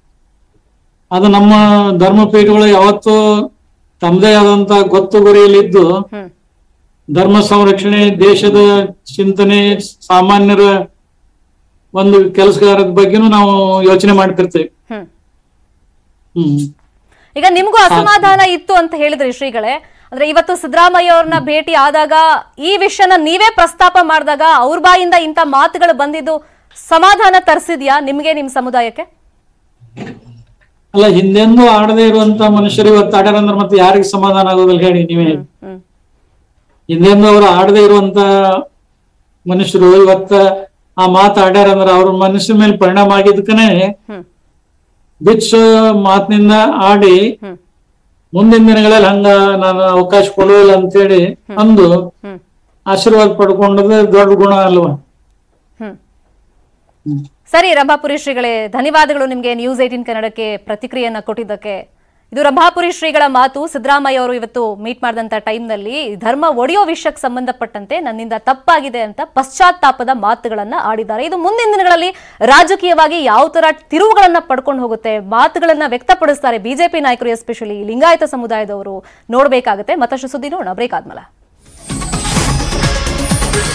ಅದು ನಮ್ಮ ಧರ್ಮಪೀಠಗಳು ಯಾವತ್ತೂ ತಮ್ಮದೇ ಆದಂತ ಗೊತ್ತು ಗುರಿಯಲ್ಲಿದ್ದು ಹ್ಮ್ ಧರ್ಮ ಸಂರಕ್ಷಣೆ ದೇಶದ ಚಿಂತನೆ ಸಾಮಾನ್ಯರ ಒಂದು ಕೆಲಸಗಾರದ ಬಗ್ಗೆನೂ ನಾವು ಯೋಚನೆ ಮಾಡ್ತಿರ್ತೇವೆ ಹ್ಮ್ ಹ್ಮ್ ಈಗ ನಿಮ್ಗೂ ಅಸಮಾಧಾನ ಇತ್ತು ಅಂತ ಹೇಳಿದ್ರಿ ಶ್ರೀಗಳೇ ಅಂದ್ರೆ ಇವತ್ತು ಸಿದ್ದರಾಮಯ್ಯ ಅವ್ರನ್ನ ಭೇಟಿ ಆದಾಗ ಈ ವಿಷಯನ ನೀವೇ ಪ್ರಸ್ತಾಪ ಮಾಡಿದಾಗ ಅವ್ರ ಬಾಯಿಂದ ಇಂಥ ಮಾತುಗಳು ಬಂದಿದ್ದು ಸಮಾಧಾನ ತರಿಸಿದ್ಯಾ ನಿಮ್ಗೆ ನಿಮ್ ಸಮುದಾಯಕ್ಕೆ ಅಲ್ಲ ಹಿಂದೆಂದೂ ಆಡದೇ ಇರುವಂತ ಮನುಷ್ಯರು ಇವತ್ತು ಆಡ್ಯಾರ ಅಂದ್ರೆ ಮತ್ತೆ ಯಾರಿಗೆ ಸಮಾಧಾನ ಆಗೋದಿಲ್ಲ ಹೇಳಿ ನೀವೇ ಹ್ಮ್ ಹಿಂದೆಂದೂ ಅವರು ಆಡದೇ ಇರುವಂತ ಮನುಷ್ಯರು ಇವತ್ತ ಆ ಮಾತು ಆಡ್ಯಾರ ಅಂದ್ರೆ ಅವ್ರ ಮನಸ್ಸಿನ ಮೇಲೆ ಪರಿಣಾಮ ಆಗಿದ್ದಕ್ಕನೆ ಹ್ಮ್ ಬಿಚ್ಚ ಮಾತಿನಿಂದ ಆಡಿ ಹ್ಮ್ ಮುಂದಿನ ದಿನಗಳಲ್ಲಿ ಹಂಗ ನಾನು ಅವಕಾಶ ಕೊಡುವಿಲ್ಲ ಅಂತೇಳಿ ಅಂದು ಹ್ಮ್ ಆಶೀರ್ವಾದ ಪಡ್ಕೊಂಡದ ದೊಡ್ಡ ಗುಣ ಅಲ್ವಾ ಹ್ಮ್ ಸರಿ ರಂಭಾಪುರಿ ಶ್ರೀಗಳೇ ಧನ್ಯವಾದಗಳು ನಿಮಗೆ ನ್ಯೂಸ್ ಏಟೀನ್ ಕನ್ನಡಕ್ಕೆ ಪ್ರತಿಕ್ರಿಯೆಯನ್ನ ಕೊಟ್ಟಿದ್ದಕ್ಕೆ ಇದು ರಂಭಾಪುರಿ ಶ್ರೀಗಳ ಮಾತು ಸಿದ್ದರಾಮಯ್ಯ ಅವರು ಇವತ್ತು ಮೀಟ್ ಮಾಡಿದಂತ ಟೈಮ್ನಲ್ಲಿ ಧರ್ಮ ಒಡೆಯೋ ವಿಷಯಕ್ಕೆ ಸಂಬಂಧಪಟ್ಟಂತೆ ನನ್ನಿಂದ ತಪ್ಪಾಗಿದೆ ಅಂತ ಪಶ್ಚಾತ್ತಾಪದ ಮಾತುಗಳನ್ನ ಆಡಿದ್ದಾರೆ ಇದು ಮುಂದಿನ ದಿನಗಳಲ್ಲಿ ರಾಜಕೀಯವಾಗಿ ಯಾವ ತರ ತಿರುವುಗಳನ್ನ ಪಡ್ಕೊಂಡು ಹೋಗುತ್ತೆ ಮಾತುಗಳನ್ನ ವ್ಯಕ್ತಪಡಿಸ್ತಾರೆ ಬಿಜೆಪಿ ನಾಯಕರು ಎಸ್ಪೆಷಲಿ ಲಿಂಗಾಯತ ಸಮುದಾಯದವರು ನೋಡ್ಬೇಕಾಗುತ್ತೆ ಮತ್ತಷ್ಟು ಸುದ್ದಿ ನೋಡೋಣ ಬ್ರೇಕ್ ಆದ್ಮೇಲೆ